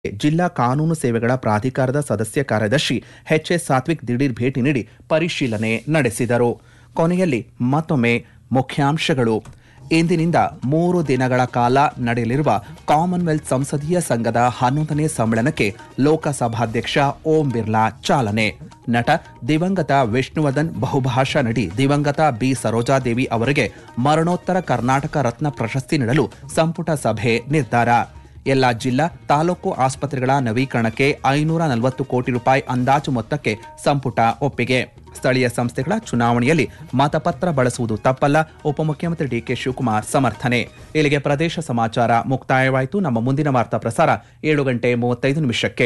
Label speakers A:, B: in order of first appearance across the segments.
A: ಜಿಲ್ಲಾ ಕಾನೂನು ಸೇವೆಗಳ ಪ್ರಾಧಿಕಾರದ ಸದಸ್ಯ ಕಾರ್ಯದರ್ಶಿ ಎಚ್ಎಸ್ ಸಾತ್ವಿಕ್ ದಿಢೀರ್ ಭೇಟಿ ನೀಡಿ ಪರಿಶೀಲನೆ ನಡೆಸಿದರು ಕೊನೆಯಲ್ಲಿ ಮತ್ತೊಮ್ಮೆ ಮುಖ್ಯಾಂಶಗಳು ಇಂದಿನಿಂದ ಮೂರು ದಿನಗಳ ಕಾಲ ನಡೆಯಲಿರುವ ಕಾಮನ್ವೆಲ್ತ್ ಸಂಸದೀಯ ಸಂಘದ ಹನ್ನೊಂದನೇ ಸಮ್ಮೇಳನಕ್ಕೆ ಲೋಕಸಭಾಧ್ಯಕ್ಷ ಓಂ ಬಿರ್ಲಾ ಚಾಲನೆ ನಟ ದಿವಂಗತ ವಿಷ್ಣುವರ್ಧನ್ ಬಹುಭಾಷಾ ನಟಿ ದಿವಂಗತ ಬಿ ಸರೋಜಾದೇವಿ ಅವರಿಗೆ ಮರಣೋತ್ತರ ಕರ್ನಾಟಕ ರತ್ನ ಪ್ರಶಸ್ತಿ ನೀಡಲು ಸಂಪುಟ ಸಭೆ ನಿರ್ಧಾರ ಎಲ್ಲ ಜಿಲ್ಲಾ ತಾಲೂಕು ಆಸ್ಪತ್ರೆಗಳ ನವೀಕರಣಕ್ಕೆ ಐನೂರ ನಲವತ್ತು ಕೋಟಿ ರೂಪಾಯಿ ಅಂದಾಜು ಮೊತ್ತಕ್ಕೆ ಸಂಪುಟ ಒಪ್ಪಿಗೆ ಸ್ಥಳೀಯ ಸಂಸ್ಥೆಗಳ ಚುನಾವಣೆಯಲ್ಲಿ ಮತಪತ್ರ ಬಳಸುವುದು ತಪ್ಪಲ್ಲ ಉಪಮುಖ್ಯಮಂತ್ರಿ ಡಿಕೆ ಶಿವಕುಮಾರ್ ಸಮರ್ಥನೆ ಇಲ್ಲಿಗೆ ಪ್ರದೇಶ ಸಮಾಚಾರ ಮುಕ್ತಾಯವಾಯಿತು ನಮ್ಮ ಮುಂದಿನ ವಾರ್ತಾ ಪ್ರಸಾರ ಏಳು ಗಂಟೆ ಮೂವತ್ತೈದು ನಿಮಿಷಕ್ಕೆ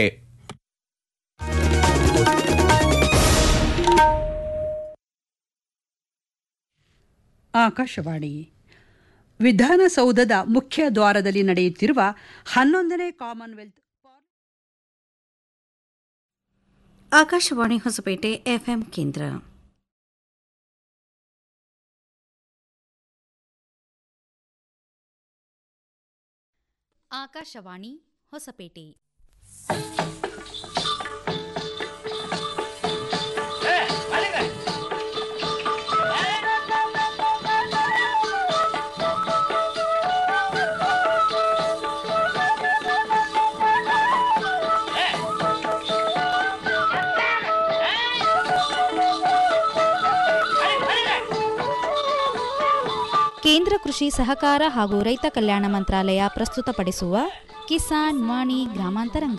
B: ಆಕಾಶವಾಣಿ ವಿಧಾನಸೌಧದ ಮುಖ್ಯ ದ್ವಾರದಲ್ಲಿ ನಡೆಯುತ್ತಿರುವ ಹನ್ನೊಂದನೇ ಕಾಮನ್ವೆಲ್ತ್
C: ಆಕಾಶವಾಣಿ ಹೊಸಪೇಟೆ ಎಫ್ಎಂ ಕೇಂದ್ರ
D: ಆಕಾಶವಾಣಿ ಹೊಸಪೇಟೆ ಕೇಂದ್ರ ಕೃಷಿ ಸಹಕಾರ ಹಾಗೂ ರೈತ ಕಲ್ಯಾಣ ಮಂತ್ರಾಲಯ ಪ್ರಸ್ತುತಪಡಿಸುವ ಕಿಸಾನ್ ವಾಣಿ ಗ್ರಾಮಾಂತರಂಗ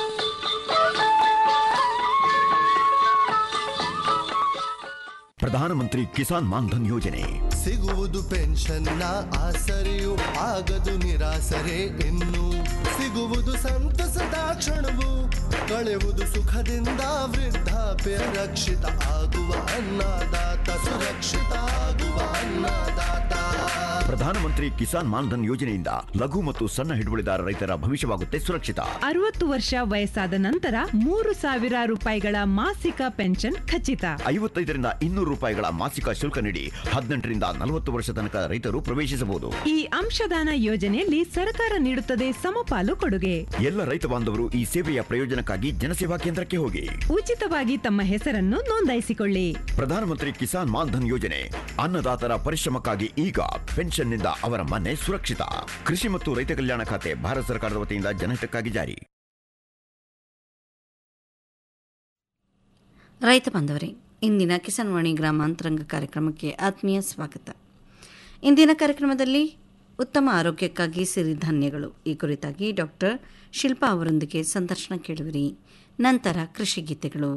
E: ಪ್ರಧಾನಮಂತ್ರಿ ಕಿಸಾನ್ ಮಾನ್ಧನ್ ಯೋಜನೆ
F: ಸಿಗುವುದು ಪೆನ್ಷನ್ನ ಆಸರೆಯು ಆಗದು ನಿರಾಸರೆ ಇನ್ನು ಸಿಗುವುದು ಸಂತಸದ ಕ್ಷಣವು ಕಳೆಯುವುದು ಸುಖದಿಂದ ವೃದ್ಧಾಪ್ಯ ರಕ್ಷಿತ ಆಗುವ ಅನ್ನದಾತ ಸುರಕ್ಷಿತ ಆಗುವ ಅನ್ನದಾತ
E: ಪ್ರಧಾನಮಂತ್ರಿ ಕಿಸಾನ್ ಮಾನ್ಧನ್ ಯೋಜನೆಯಿಂದ ಲಘು ಮತ್ತು ಸಣ್ಣ ಹಿಡುವಳಿದಾರ ರೈತರ ಭವಿಷ್ಯವಾಗುತ್ತೆ ಸುರಕ್ಷಿತ
G: ಅರವತ್ತು ವರ್ಷ ವಯಸ್ಸಾದ ನಂತರ ಮೂರು ಸಾವಿರ ರೂಪಾಯಿಗಳ ಮಾಸಿಕ ಪೆನ್ಷನ್ ಖಚಿತ
E: ಐವತ್ತೈದರಿಂದ ಇನ್ನೂರು ರೂಪಾಯಿಗಳ ಮಾಸಿಕ ಶುಲ್ಕ ನೀಡಿ ಹದಿನೆಂಟರಿಂದ ನಲವತ್ತು ವರ್ಷ ತನಕ ರೈತರು ಪ್ರವೇಶಿಸಬಹುದು
G: ಈ ಅಂಶದಾನ ಯೋಜನೆಯಲ್ಲಿ ಸರ್ಕಾರ ನೀಡುತ್ತದೆ ಸಮಪಾಲು ಕೊಡುಗೆ
E: ಎಲ್ಲ ರೈತ ಬಾಂಧವರು ಈ ಸೇವೆಯ ಪ್ರಯೋಜನಕ್ಕಾಗಿ ಜನಸೇವಾ ಕೇಂದ್ರಕ್ಕೆ ಹೋಗಿ
G: ಉಚಿತವಾಗಿ ತಮ್ಮ ಹೆಸರನ್ನು ನೋಂದಾಯಿಸಿಕೊಳ್ಳಿ
E: ಪ್ರಧಾನಮಂತ್ರಿ ಕಿಸಾನ್ ಮಾನ್ಧನ್ ಯೋಜನೆ ಅನ್ನದಾತರ ಪರಿಶ್ರಮಕ್ಕಾಗಿ ಈಗ ಪೆನ್ಷನ್ನಿಂದ ಅವರ ಮನೆ ಸುರಕ್ಷಿತ ಕೃಷಿ ಮತ್ತು ರೈತ ಕಲ್ಯಾಣ ಖಾತೆ ಭಾರತ ಸರ್ಕಾರದ ವತಿಯಿಂದ ಜನಹಿತಕ್ಕಾಗಿ ಜಾರಿ
C: ರೈತ ಬಾಂಧವರೇ ಇಂದಿನ ಕಿಸಾನ್ ವಾಣಿ ಗ್ರಾಮಾಂತರಂಗ ಕಾರ್ಯಕ್ರಮಕ್ಕೆ ಆತ್ಮೀಯ ಸ್ವಾಗತ ಇಂದಿನ ಕಾರ್ಯಕ್ರಮದಲ್ಲಿ ಉತ್ತಮ ಆರೋಗ್ಯಕ್ಕಾಗಿ ಸಿರಿಧಾನ್ಯಗಳು ಈ ಕುರಿತಾಗಿ ಡಾಕ್ಟರ್ ಶಿಲ್ಪಾ ಅವರೊಂದಿಗೆ ಸಂದರ್ಶನ ಕೇಳುವಿರಿ ನಂತರ ಕೃಷಿ ಗೀತೆಗಳು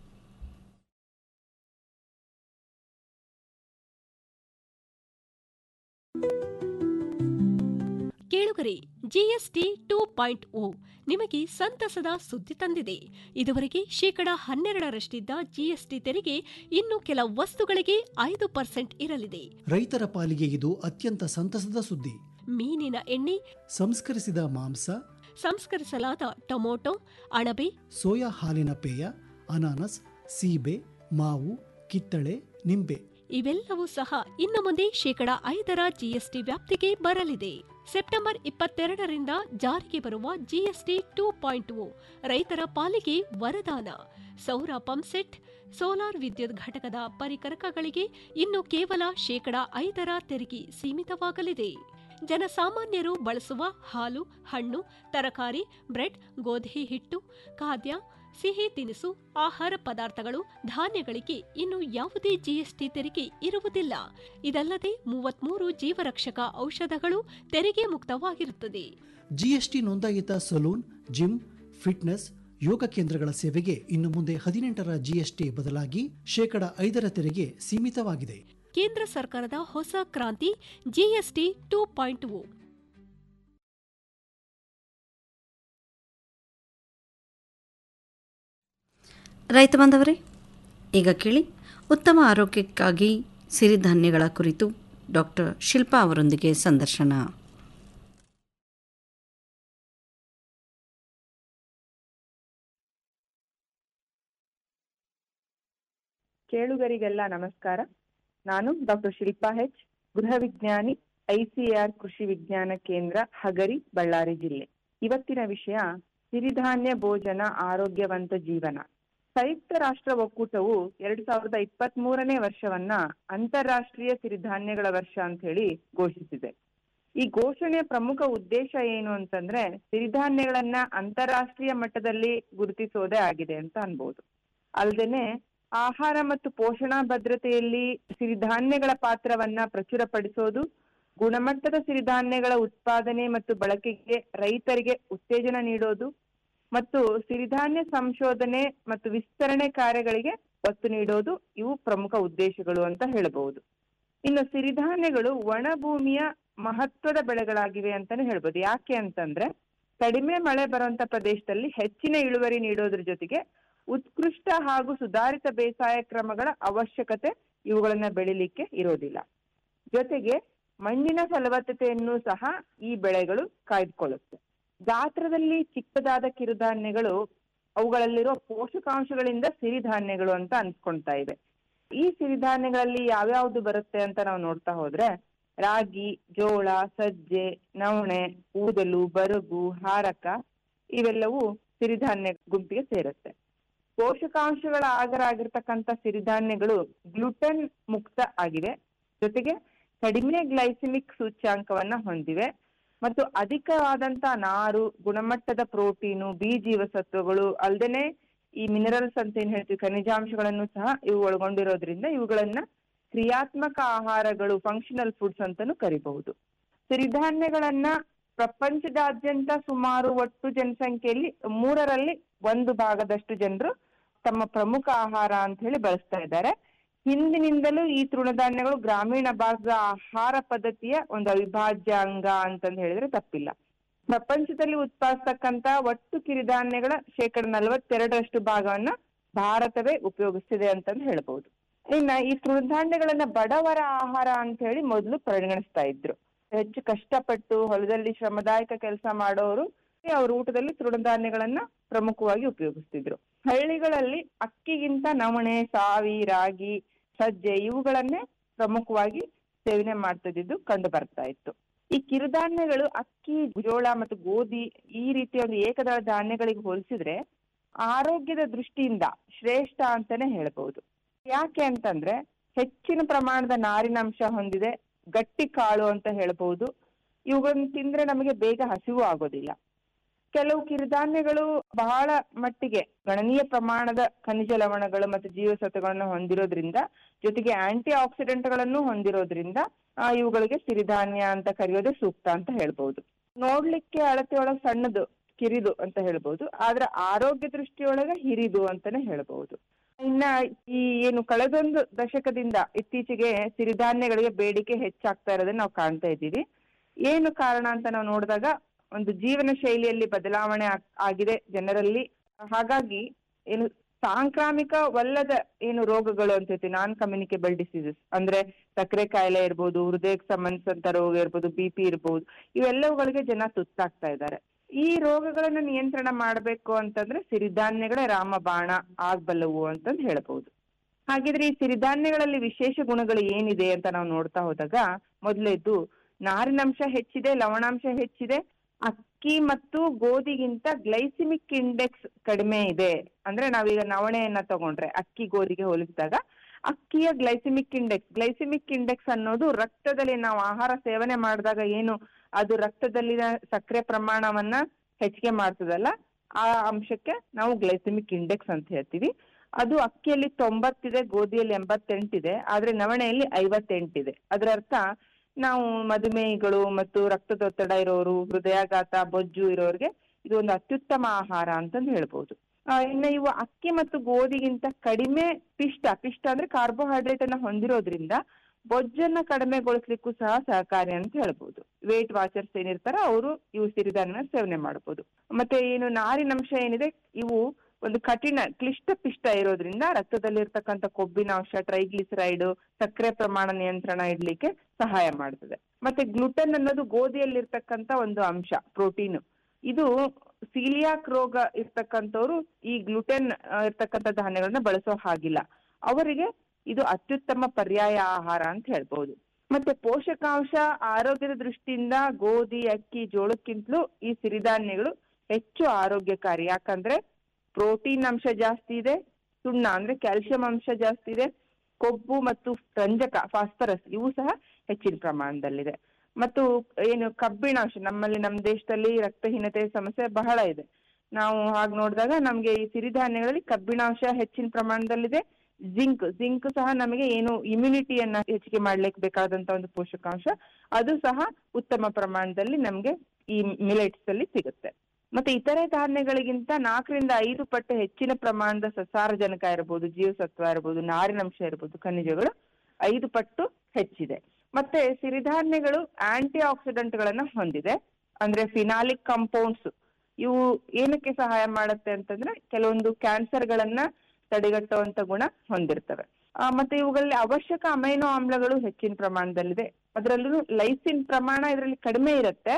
H: ಕೇಳುಗರೆ ಜಿಎಸ್ಟಿ ಟೂ ಪಾಯಿಂಟ್ ಓ ನಿಮಗೆ ಸಂತಸದ ಸುದ್ದಿ ತಂದಿದೆ ಇದುವರೆಗೆ ಶೇಕಡ ಹನ್ನೆರಡರಷ್ಟಿದ್ದ ಜಿಎಸ್ಟಿ ತೆರಿಗೆ ಇನ್ನು ಕೆಲ ವಸ್ತುಗಳಿಗೆ ಐದು ಪರ್ಸೆಂಟ್ ಇರಲಿದೆ
I: ರೈತರ ಪಾಲಿಗೆ ಇದು ಅತ್ಯಂತ ಸಂತಸದ ಸುದ್ದಿ
H: ಮೀನಿನ ಎಣ್ಣೆ
I: ಸಂಸ್ಕರಿಸಿದ ಮಾಂಸ
H: ಸಂಸ್ಕರಿಸಲಾದ ಟೊಮೊಟೊ ಅಣಬೆ
I: ಸೋಯಾ ಹಾಲಿನ ಪೇಯ ಅನಾನಸ್ ಸೀಬೆ ಮಾವು ಕಿತ್ತಳೆ ನಿಂಬೆ
H: ಇವೆಲ್ಲವೂ ಸಹ ಇನ್ನು ಮುಂದೆ ಶೇಕಡ ಐದರ ಜಿಎಸ್ಟಿ ವ್ಯಾಪ್ತಿಗೆ ಬರಲಿದೆ ಸೆಪ್ಟೆಂಬರ್ ಇಪ್ಪತ್ತೆರಡರಿಂದ ಜಾರಿಗೆ ಬರುವ ಜಿಎಸ್ಟಿ ಟೂ ಪಾಯಿಂಟ್ ಓ ರೈತರ ಪಾಲಿಗೆ ವರದಾನ ಸೌರ ಪಂಪ್ಸೆಟ್ ಸೋಲಾರ್ ವಿದ್ಯುತ್ ಘಟಕದ ಪರಿಕರಕಗಳಿಗೆ ಇನ್ನು ಕೇವಲ ಶೇಕಡ ಐದರ ತೆರಿಗೆ ಸೀಮಿತವಾಗಲಿದೆ ಜನಸಾಮಾನ್ಯರು ಬಳಸುವ ಹಾಲು ಹಣ್ಣು ತರಕಾರಿ ಬ್ರೆಡ್ ಗೋಧಿ ಹಿಟ್ಟು ಖಾದ್ಯ ಸಿಹಿ ತಿನಿಸು ಆಹಾರ ಪದಾರ್ಥಗಳು ಧಾನ್ಯಗಳಿಗೆ ಇನ್ನು ಯಾವುದೇ ಜಿಎಸ್ಟಿ ತೆರಿಗೆ ಇರುವುದಿಲ್ಲ ಇದಲ್ಲದೆ ಮೂವತ್ಮೂರು ಜೀವರಕ್ಷಕ ಔಷಧಗಳು ತೆರಿಗೆ ಮುಕ್ತವಾಗಿರುತ್ತದೆ
I: ಜಿಎಸ್ಟಿ ನೋಂದಾಯಿತ ಸಲೂನ್ ಜಿಮ್ ಫಿಟ್ನೆಸ್ ಯೋಗ ಕೇಂದ್ರಗಳ ಸೇವೆಗೆ ಇನ್ನು ಮುಂದೆ ಹದಿನೆಂಟರ ಜಿಎಸ್ಟಿ ಬದಲಾಗಿ ಶೇಕಡ ಐದರ ತೆರಿಗೆ ಸೀಮಿತವಾಗಿದೆ
H: ಕೇಂದ್ರ ಸರ್ಕಾರದ ಹೊಸ ಕ್ರಾಂತಿ ಜಿಎಸ್ಟಿ ಟೂ ಪಾಯಿಂಟ್ ಓ
C: ರೈತ ಬಾಂಧವರೇ ಈಗ ಕೇಳಿ ಉತ್ತಮ ಆರೋಗ್ಯಕ್ಕಾಗಿ ಸಿರಿಧಾನ್ಯಗಳ ಕುರಿತು ಡಾಕ್ಟರ್ ಶಿಲ್ಪಾ ಅವರೊಂದಿಗೆ ಸಂದರ್ಶನ
J: ಕೇಳುಗರಿಗೆಲ್ಲ ನಮಸ್ಕಾರ ನಾನು ಡಾಕ್ಟರ್ ಶಿಲ್ಪಾ ಹೆಚ್ ಗೃಹ ವಿಜ್ಞಾನಿ ಐಸಿಆರ್ ಕೃಷಿ ವಿಜ್ಞಾನ ಕೇಂದ್ರ ಹಗರಿ ಬಳ್ಳಾರಿ ಜಿಲ್ಲೆ ಇವತ್ತಿನ ವಿಷಯ ಸಿರಿಧಾನ್ಯ ಭೋಜನ ಆರೋಗ್ಯವಂತ ಜೀವನ ಸಂಯುಕ್ತ ರಾಷ್ಟ್ರ ಒಕ್ಕೂಟವು ಎರಡ್ ಸಾವಿರದ ಇಪ್ಪತ್ತ್ ಮೂರನೇ ವರ್ಷವನ್ನ ಅಂತಾರಾಷ್ಟ್ರೀಯ ಸಿರಿಧಾನ್ಯಗಳ ವರ್ಷ ಅಂತ ಹೇಳಿ ಘೋಷಿಸಿದೆ ಈ ಘೋಷಣೆಯ ಪ್ರಮುಖ ಉದ್ದೇಶ ಏನು ಅಂತಂದ್ರೆ ಸಿರಿಧಾನ್ಯಗಳನ್ನ ಅಂತಾರಾಷ್ಟ್ರೀಯ ಮಟ್ಟದಲ್ಲಿ ಗುರುತಿಸೋದೇ ಆಗಿದೆ ಅಂತ ಅನ್ಬೋದು ಅಲ್ಲದೇನೆ ಆಹಾರ ಮತ್ತು ಪೋಷಣಾ ಭದ್ರತೆಯಲ್ಲಿ ಸಿರಿಧಾನ್ಯಗಳ ಪಾತ್ರವನ್ನ ಪ್ರಚುರಪಡಿಸೋದು ಗುಣಮಟ್ಟದ ಸಿರಿಧಾನ್ಯಗಳ ಉತ್ಪಾದನೆ ಮತ್ತು ಬಳಕೆಗೆ ರೈತರಿಗೆ ಉತ್ತೇಜನ ನೀಡೋದು ಮತ್ತು ಸಿರಿಧಾನ್ಯ ಸಂಶೋಧನೆ ಮತ್ತು ವಿಸ್ತರಣೆ ಕಾರ್ಯಗಳಿಗೆ ಒತ್ತು ನೀಡೋದು ಇವು ಪ್ರಮುಖ ಉದ್ದೇಶಗಳು ಅಂತ ಹೇಳಬಹುದು ಇನ್ನು ಸಿರಿಧಾನ್ಯಗಳು ಒಣ ಭೂಮಿಯ ಮಹತ್ವದ ಬೆಳೆಗಳಾಗಿವೆ ಅಂತಾನೆ ಹೇಳ್ಬೋದು ಯಾಕೆ ಅಂತಂದ್ರೆ ಕಡಿಮೆ ಮಳೆ ಬರುವಂತ ಪ್ರದೇಶದಲ್ಲಿ ಹೆಚ್ಚಿನ ಇಳುವರಿ ನೀಡೋದ್ರ ಜೊತೆಗೆ ಉತ್ಕೃಷ್ಟ ಹಾಗೂ ಸುಧಾರಿತ ಬೇಸಾಯ ಕ್ರಮಗಳ ಅವಶ್ಯಕತೆ ಇವುಗಳನ್ನ ಬೆಳಿಲಿಕ್ಕೆ ಇರೋದಿಲ್ಲ ಜೊತೆಗೆ ಮಣ್ಣಿನ ಫಲವತ್ತತೆಯನ್ನು ಸಹ ಈ ಬೆಳೆಗಳು ಕಾಯ್ದುಕೊಳ್ಳುತ್ತೆ ಗಾತ್ರದಲ್ಲಿ ಚಿಕ್ಕದಾದ ಕಿರುಧಾನ್ಯಗಳು ಅವುಗಳಲ್ಲಿರೋ ಪೋಷಕಾಂಶಗಳಿಂದ ಸಿರಿಧಾನ್ಯಗಳು ಅಂತ ಅನ್ಸ್ಕೊಳ್ತಾ ಇವೆ ಈ ಸಿರಿಧಾನ್ಯಗಳಲ್ಲಿ ಯಾವ್ಯಾವ್ದು ಬರುತ್ತೆ ಅಂತ ನಾವು ನೋಡ್ತಾ ಹೋದ್ರೆ ರಾಗಿ ಜೋಳ ಸಜ್ಜೆ ನವಣೆ ಊದಲು ಬರಗು ಹಾರಕ ಇವೆಲ್ಲವೂ ಸಿರಿಧಾನ್ಯ ಗುಂಪಿಗೆ ಸೇರುತ್ತೆ ಪೋಷಕಾಂಶಗಳ ಆಗರ ಆಗಿರ್ತಕ್ಕಂಥ ಸಿರಿಧಾನ್ಯಗಳು ಗ್ಲುಟನ್ ಮುಕ್ತ ಆಗಿವೆ ಜೊತೆಗೆ ಕಡಿಮೆ ಗ್ಲೈಸಿಮಿಕ್ ಸೂಚ್ಯಾಂಕವನ್ನ ಹೊಂದಿವೆ ಮತ್ತು ಅಧಿಕವಾದಂತ ನಾರು ಗುಣಮಟ್ಟದ ಪ್ರೋಟೀನು ಬಿ ಜೀವಸತ್ವಗಳು ಅಲ್ಲದೆ ಈ ಮಿನರಲ್ಸ್ ಅಂತ ಏನ್ ಹೇಳ್ತೀವಿ ಖನಿಜಾಂಶಗಳನ್ನು ಸಹ ಇವು ಒಳಗೊಂಡಿರೋದ್ರಿಂದ ಇವುಗಳನ್ನ ಕ್ರಿಯಾತ್ಮಕ ಆಹಾರಗಳು ಫಂಕ್ಷನಲ್ ಫುಡ್ಸ್ ಅಂತಾನು ಕರಿಬಹುದು ಸಿರಿಧಾನ್ಯಗಳನ್ನ ಪ್ರಪಂಚದಾದ್ಯಂತ ಸುಮಾರು ಒಟ್ಟು ಜನಸಂಖ್ಯೆಯಲ್ಲಿ ಮೂರರಲ್ಲಿ ಒಂದು ಭಾಗದಷ್ಟು ಜನರು ತಮ್ಮ ಪ್ರಮುಖ ಆಹಾರ ಅಂತ ಹೇಳಿ ಬಳಸ್ತಾ ಇದ್ದಾರೆ ಹಿಂದಿನಿಂದಲೂ ಈ ತೃಣಧಾನ್ಯಗಳು ಗ್ರಾಮೀಣ ಭಾಗದ ಆಹಾರ ಪದ್ಧತಿಯ ಒಂದು ಅವಿಭಾಜ್ಯ ಅಂಗ ಅಂತಂದು ಹೇಳಿದ್ರೆ ತಪ್ಪಿಲ್ಲ ಪ್ರಪಂಚದಲ್ಲಿ ಉತ್ಪಾದಿಸ್ತಕ್ಕಂತ ಒಟ್ಟು ಕಿರಿಧಾನ್ಯಗಳ ಶೇಕಡ ನಲವತ್ತೆರಡರಷ್ಟು ಭಾಗವನ್ನ ಭಾರತವೇ ಉಪಯೋಗಿಸ್ತಿದೆ ಅಂತಂದು ಹೇಳ್ಬಹುದು ಇನ್ನ ಈ ತೃಣಧಾನ್ಯಗಳನ್ನ ಬಡವರ ಆಹಾರ ಅಂತ ಹೇಳಿ ಮೊದಲು ಪರಿಗಣಿಸ್ತಾ ಇದ್ರು ಹೆಚ್ಚು ಕಷ್ಟಪಟ್ಟು ಹೊಲದಲ್ಲಿ ಶ್ರಮದಾಯಕ ಕೆಲಸ ಮಾಡೋರು ಅವ್ರ ಊಟದಲ್ಲಿ ತೃಣಧಾನ್ಯಗಳನ್ನ ಪ್ರಮುಖವಾಗಿ ಉಪಯೋಗಿಸ್ತಿದ್ರು ಹಳ್ಳಿಗಳಲ್ಲಿ ಅಕ್ಕಿಗಿಂತ ನವಣೆ ಸಾವಿ ರಾಗಿ ಸಜ್ಜೆ ಇವುಗಳನ್ನೇ ಪ್ರಮುಖವಾಗಿ ಸೇವನೆ ಮಾಡ್ತಿದ್ದು ಕಂಡು ಬರ್ತಾ ಇತ್ತು ಈ ಕಿರುಧಾನ್ಯಗಳು ಅಕ್ಕಿ ಜೋಳ ಮತ್ತು ಗೋಧಿ ಈ ರೀತಿಯ ಒಂದು ಏಕದಳ ಧಾನ್ಯಗಳಿಗೆ ಹೋಲಿಸಿದ್ರೆ ಆರೋಗ್ಯದ ದೃಷ್ಟಿಯಿಂದ ಶ್ರೇಷ್ಠ ಅಂತಾನೆ ಹೇಳ್ಬಹುದು ಯಾಕೆ ಅಂತಂದ್ರೆ ಹೆಚ್ಚಿನ ಪ್ರಮಾಣದ ನಾರಿನಂಶ ಹೊಂದಿದೆ ಗಟ್ಟಿ ಕಾಳು ಅಂತ ಹೇಳ್ಬಹುದು ಇವುಗಳನ್ನ ತಿಂದ್ರೆ ನಮಗೆ ಬೇಗ ಹಸಿವು ಆಗೋದಿಲ್ಲ ಕೆಲವು ಕಿರುಧಾನ್ಯಗಳು ಬಹಳ ಮಟ್ಟಿಗೆ ಗಣನೀಯ ಪ್ರಮಾಣದ ಖನಿಜ ಲವಣಗಳು ಮತ್ತು ಜೀವಸತ್ವಗಳನ್ನು ಹೊಂದಿರೋದ್ರಿಂದ ಜೊತೆಗೆ ಆಂಟಿ ಆಕ್ಸಿಡೆಂಟ್ಗಳನ್ನು ಹೊಂದಿರೋದ್ರಿಂದ ಆ, ಇವುಗಳಿಗೆ ಸಿರಿಧಾನ್ಯ ಅಂತ ಕರೆಯೋದೇ ಸೂಕ್ತ ಅಂತ ಹೇಳ್ಬಹುದು ನೋಡ್ಲಿಕ್ಕೆ ಅಳತೆ ಒಳಗೆ ಸಣ್ಣದು ಕಿರಿದು ಅಂತ ಹೇಳ್ಬಹುದು ಆದ್ರೆ ಆರೋಗ್ಯ ದೃಷ್ಟಿಯೊಳಗೆ ಹಿರಿದು ಅಂತಾನೆ ಹೇಳ್ಬಹುದು ಇನ್ನ ಈ ಏನು ಕಳೆದೊಂದು ದಶಕದಿಂದ ಇತ್ತೀಚೆಗೆ ಸಿರಿಧಾನ್ಯಗಳಿಗೆ ಬೇಡಿಕೆ ಹೆಚ್ಚಾಗ್ತಾ ಇರೋದನ್ನ ನಾವು ಕಾಣ್ತಾ ಇದ್ದೀವಿ ಏನು ಕಾರಣ ಅಂತ ನಾವು ನೋಡಿದಾಗ ಒಂದು ಜೀವನ ಶೈಲಿಯಲ್ಲಿ ಬದಲಾವಣೆ ಆಗ್- ಆಗಿದೆ ಜನರಲ್ಲಿ ಹಾಗಾಗಿ ಏನು ಸಾಂಕ್ರಾಮಿಕವಲ್ಲದ ಏನು ರೋಗಗಳು ಅಂತ ಹೇಳ್ತೀವಿ ನಾನ್ ಕಮ್ಯುನಿಕೇಬಲ್ ಡಿಸೀಸಸ್ ಅಂದ್ರೆ ಸಕ್ಕರೆ ಕಾಯಿಲೆ ಇರ್ಬೋದು ಹೃದಯಕ್ಕೆ ಸಂಬಂಧಿಸಿದಂತ ರೋಗ ಇರ್ಬೋದು ಬಿ ಪಿ ಇರ್ಬೋದು ಇವೆಲ್ಲವುಗಳಿಗೆ ಜನ ತುತ್ತಾಗ್ತಾ ಇದ್ದಾರೆ ಈ ರೋಗಗಳನ್ನ ನಿಯಂತ್ರಣ ಮಾಡಬೇಕು ಅಂತಂದ್ರೆ ಸಿರಿಧಾನ್ಯಗಳೇ ರಾಮಬಾಣ ಆಗ್ಬಲ್ಲವು ಅಂತಂದು ಹೇಳ್ಬಹುದು ಹಾಗಿದ್ರೆ ಈ ಸಿರಿಧಾನ್ಯಗಳಲ್ಲಿ ವಿಶೇಷ ಗುಣಗಳು ಏನಿದೆ ಅಂತ ನಾವು ನೋಡ್ತಾ ಹೋದಾಗ ಮೊದಲೇದು ನಾರಿನಂಶ ಹೆಚ್ಚಿದೆ ಲವಣಾಂಶ ಹೆಚ್ಚಿದೆ ಅಕ್ಕಿ ಮತ್ತು ಗೋಧಿಗಿಂತ ಗ್ಲೈಸಿಮಿಕ್ ಇಂಡೆಕ್ಸ್ ಕಡಿಮೆ ಇದೆ ಅಂದ್ರೆ ನಾವೀಗ ನವಣೆಯನ್ನ ತಗೊಂಡ್ರೆ ಅಕ್ಕಿ ಗೋಧಿಗೆ ಹೋಲಿಸಿದಾಗ ಅಕ್ಕಿಯ ಗ್ಲೈಸಿಮಿಕ್ ಇಂಡೆಕ್ಸ್ ಗ್ಲೈಸಿಮಿಕ್ ಇಂಡೆಕ್ಸ್ ಅನ್ನೋದು ರಕ್ತದಲ್ಲಿ ನಾವು ಆಹಾರ ಸೇವನೆ ಮಾಡಿದಾಗ ಏನು ಅದು ರಕ್ತದಲ್ಲಿನ ಸಕ್ಕರೆ ಪ್ರಮಾಣವನ್ನ ಹೆಚ್ಚಿಗೆ ಮಾಡ್ತದಲ್ಲ ಆ ಅಂಶಕ್ಕೆ ನಾವು ಗ್ಲೈಸಿಮಿಕ್ ಇಂಡೆಕ್ಸ್ ಅಂತ ಹೇಳ್ತೀವಿ ಅದು ಅಕ್ಕಿಯಲ್ಲಿ ತೊಂಬತ್ತಿದೆ ಗೋಧಿಯಲ್ಲಿ ಎಂಬತ್ತೆಂಟಿದೆ ಆದ್ರೆ ನವಣೆಯಲ್ಲಿ ಐವತ್ತೆಂಟಿದೆ ಅದರ ಅರ್ಥ ನಾವು ಮಧುಮೇಹಿಗಳು ಮತ್ತು ರಕ್ತದೊತ್ತಡ ಇರೋರು ಹೃದಯಾಘಾತ ಬೊಜ್ಜು ಇರೋರಿಗೆ ಇದು ಒಂದು ಅತ್ಯುತ್ತಮ ಆಹಾರ ಅಂತಂದು ಹೇಳ್ಬೋದು ಆ, ಇನ್ನು ಇವು ಅಕ್ಕಿ ಮತ್ತು ಗೋಧಿಗಿಂತ ಕಡಿಮೆ ಪಿಷ್ಟ ಪಿಷ್ಟ ಅಂದ್ರೆ ಕಾರ್ಬೋಹೈಡ್ರೇಟ್ ಅನ್ನ ಹೊಂದಿರೋದ್ರಿಂದ ಬೊಜ್ಜನ್ನ ಕಡಿಮೆಗೊಳಿಸ್ಲಿಕ್ಕೂ ಸಹ ಸಹಕಾರಿ ಅಂತ ಹೇಳ್ಬೋದು ವೇಟ್ ವಾಚರ್ಸ್ ಏನಿರ್ತಾರ ಅವರು ಇವು ಸಿರಿಧಾನ್ಯನ ಸೇವನೆ ಮಾಡಬಹುದು ಮತ್ತೆ ಏನು ನಾರಿನಂಶ ಏನಿದೆ ಇವು ಒಂದು ಕಠಿಣ ಕ್ಲಿಷ್ಟ ಪಿಷ್ಟ ಇರೋದ್ರಿಂದ ರಕ್ತದಲ್ಲಿರ್ತಕ್ಕಂಥ ಕೊಬ್ಬಿನ ಅಂಶ ಟ್ರೈಗ್ಲಿಸರೈಡ್ ಸಕ್ಕರೆ ಪ್ರಮಾಣ ನಿಯಂತ್ರಣ ಇಡ್ಲಿಕ್ಕೆ ಸಹಾಯ ಮಾಡ್ತದೆ ಮತ್ತೆ ಗ್ಲುಟನ್ ಅನ್ನೋದು ಗೋಧಿಯಲ್ಲಿರ್ತಕ್ಕಂಥ ಒಂದು ಅಂಶ ಪ್ರೋಟೀನ್ ಇದು ಸೀಲಿಯಾಕ್ ರೋಗ ಇರ್ತಕ್ಕಂಥವ್ರು ಈ ಗ್ಲುಟೆನ್ ಇರ್ತಕ್ಕಂಥ ಧಾನ್ಯಗಳನ್ನ ಬಳಸೋ ಹಾಗಿಲ್ಲ ಅವರಿಗೆ ಇದು ಅತ್ಯುತ್ತಮ ಪರ್ಯಾಯ ಆಹಾರ ಅಂತ ಹೇಳ್ಬಹುದು ಮತ್ತೆ ಪೋಷಕಾಂಶ ಆರೋಗ್ಯದ ದೃಷ್ಟಿಯಿಂದ ಗೋಧಿ ಅಕ್ಕಿ ಜೋಳಕ್ಕಿಂತಲೂ ಈ ಸಿರಿಧಾನ್ಯಗಳು ಹೆಚ್ಚು ಆರೋಗ್ಯಕಾರಿ ಯಾಕಂದ್ರೆ ಪ್ರೋಟೀನ್ ಅಂಶ ಜಾಸ್ತಿ ಇದೆ ಸುಣ್ಣ ಅಂದ್ರೆ ಕ್ಯಾಲ್ಸಿಯಂ ಅಂಶ ಜಾಸ್ತಿ ಇದೆ ಕೊಬ್ಬು ಮತ್ತು ರಂಜಕ ಫಾಸ್ಫರಸ್ ಇವು ಸಹ ಹೆಚ್ಚಿನ ಪ್ರಮಾಣದಲ್ಲಿದೆ ಮತ್ತು ಏನು ಕಬ್ಬಿಣಾಂಶ ನಮ್ಮಲ್ಲಿ ನಮ್ಮ ದೇಶದಲ್ಲಿ ರಕ್ತಹೀನತೆ ಸಮಸ್ಯೆ ಬಹಳ ಇದೆ ನಾವು ಹಾಗೆ ನೋಡಿದಾಗ ನಮಗೆ ಈ ಸಿರಿಧಾನ್ಯಗಳಲ್ಲಿ ಕಬ್ಬಿಣಾಂಶ ಹೆಚ್ಚಿನ ಪ್ರಮಾಣದಲ್ಲಿದೆ ಜಿಂಕ್ ಜಿಂಕ್ ಸಹ ನಮಗೆ ಏನು ಇಮ್ಯುನಿಟಿಯನ್ನ ಹೆಚ್ಚಿಗೆ ಮಾಡ್ಲಿಕ್ಕೆ ಬೇಕಾದಂತ ಒಂದು ಪೋಷಕಾಂಶ ಅದು ಸಹ ಉತ್ತಮ ಪ್ರಮಾಣದಲ್ಲಿ ನಮಗೆ ಈ ಮಿಲೆಟ್ಸ್ ಅಲ್ಲಿ ಸಿಗುತ್ತೆ ಮತ್ತೆ ಇತರೆ ಧಾನ್ಯಗಳಿಗಿಂತ ನಾಲ್ಕರಿಂದ ಐದು ಪಟ್ಟು ಹೆಚ್ಚಿನ ಪ್ರಮಾಣದ ಸಸಾರಜನಕ ಇರಬಹುದು ಜೀವಸತ್ವ ಇರಬಹುದು ನಾರಿನಂಶ ಇರಬಹುದು ಖನಿಜಗಳು ಐದು ಪಟ್ಟು ಹೆಚ್ಚಿದೆ ಮತ್ತೆ ಸಿರಿಧಾನ್ಯಗಳು ಆಂಟಿ ಆಕ್ಸಿಡೆಂಟ್ ಗಳನ್ನ ಹೊಂದಿದೆ ಅಂದ್ರೆ ಫಿನಾಲಿಕ್ ಕಾಂಪೌಂಡ್ಸ್ ಇವು ಏನಕ್ಕೆ ಸಹಾಯ ಮಾಡುತ್ತೆ ಅಂತಂದ್ರೆ ಕೆಲವೊಂದು ಕ್ಯಾನ್ಸರ್ ಗಳನ್ನ ತಡೆಗಟ್ಟುವಂತ ಗುಣ ಹೊಂದಿರ್ತವೆ ಆ, ಮತ್ತೆ ಇವುಗಳಲ್ಲಿ ಅವಶ್ಯಕ ಅಮೈನೋ ಆಮ್ಲಗಳು ಹೆಚ್ಚಿನ ಪ್ರಮಾಣದಲ್ಲಿದೆ ಅದರಲ್ಲೂ ಲೈಸಿನ್ ಪ್ರಮಾಣ ಇದರಲ್ಲಿ ಕಡಿಮೆ ಇರುತ್ತೆ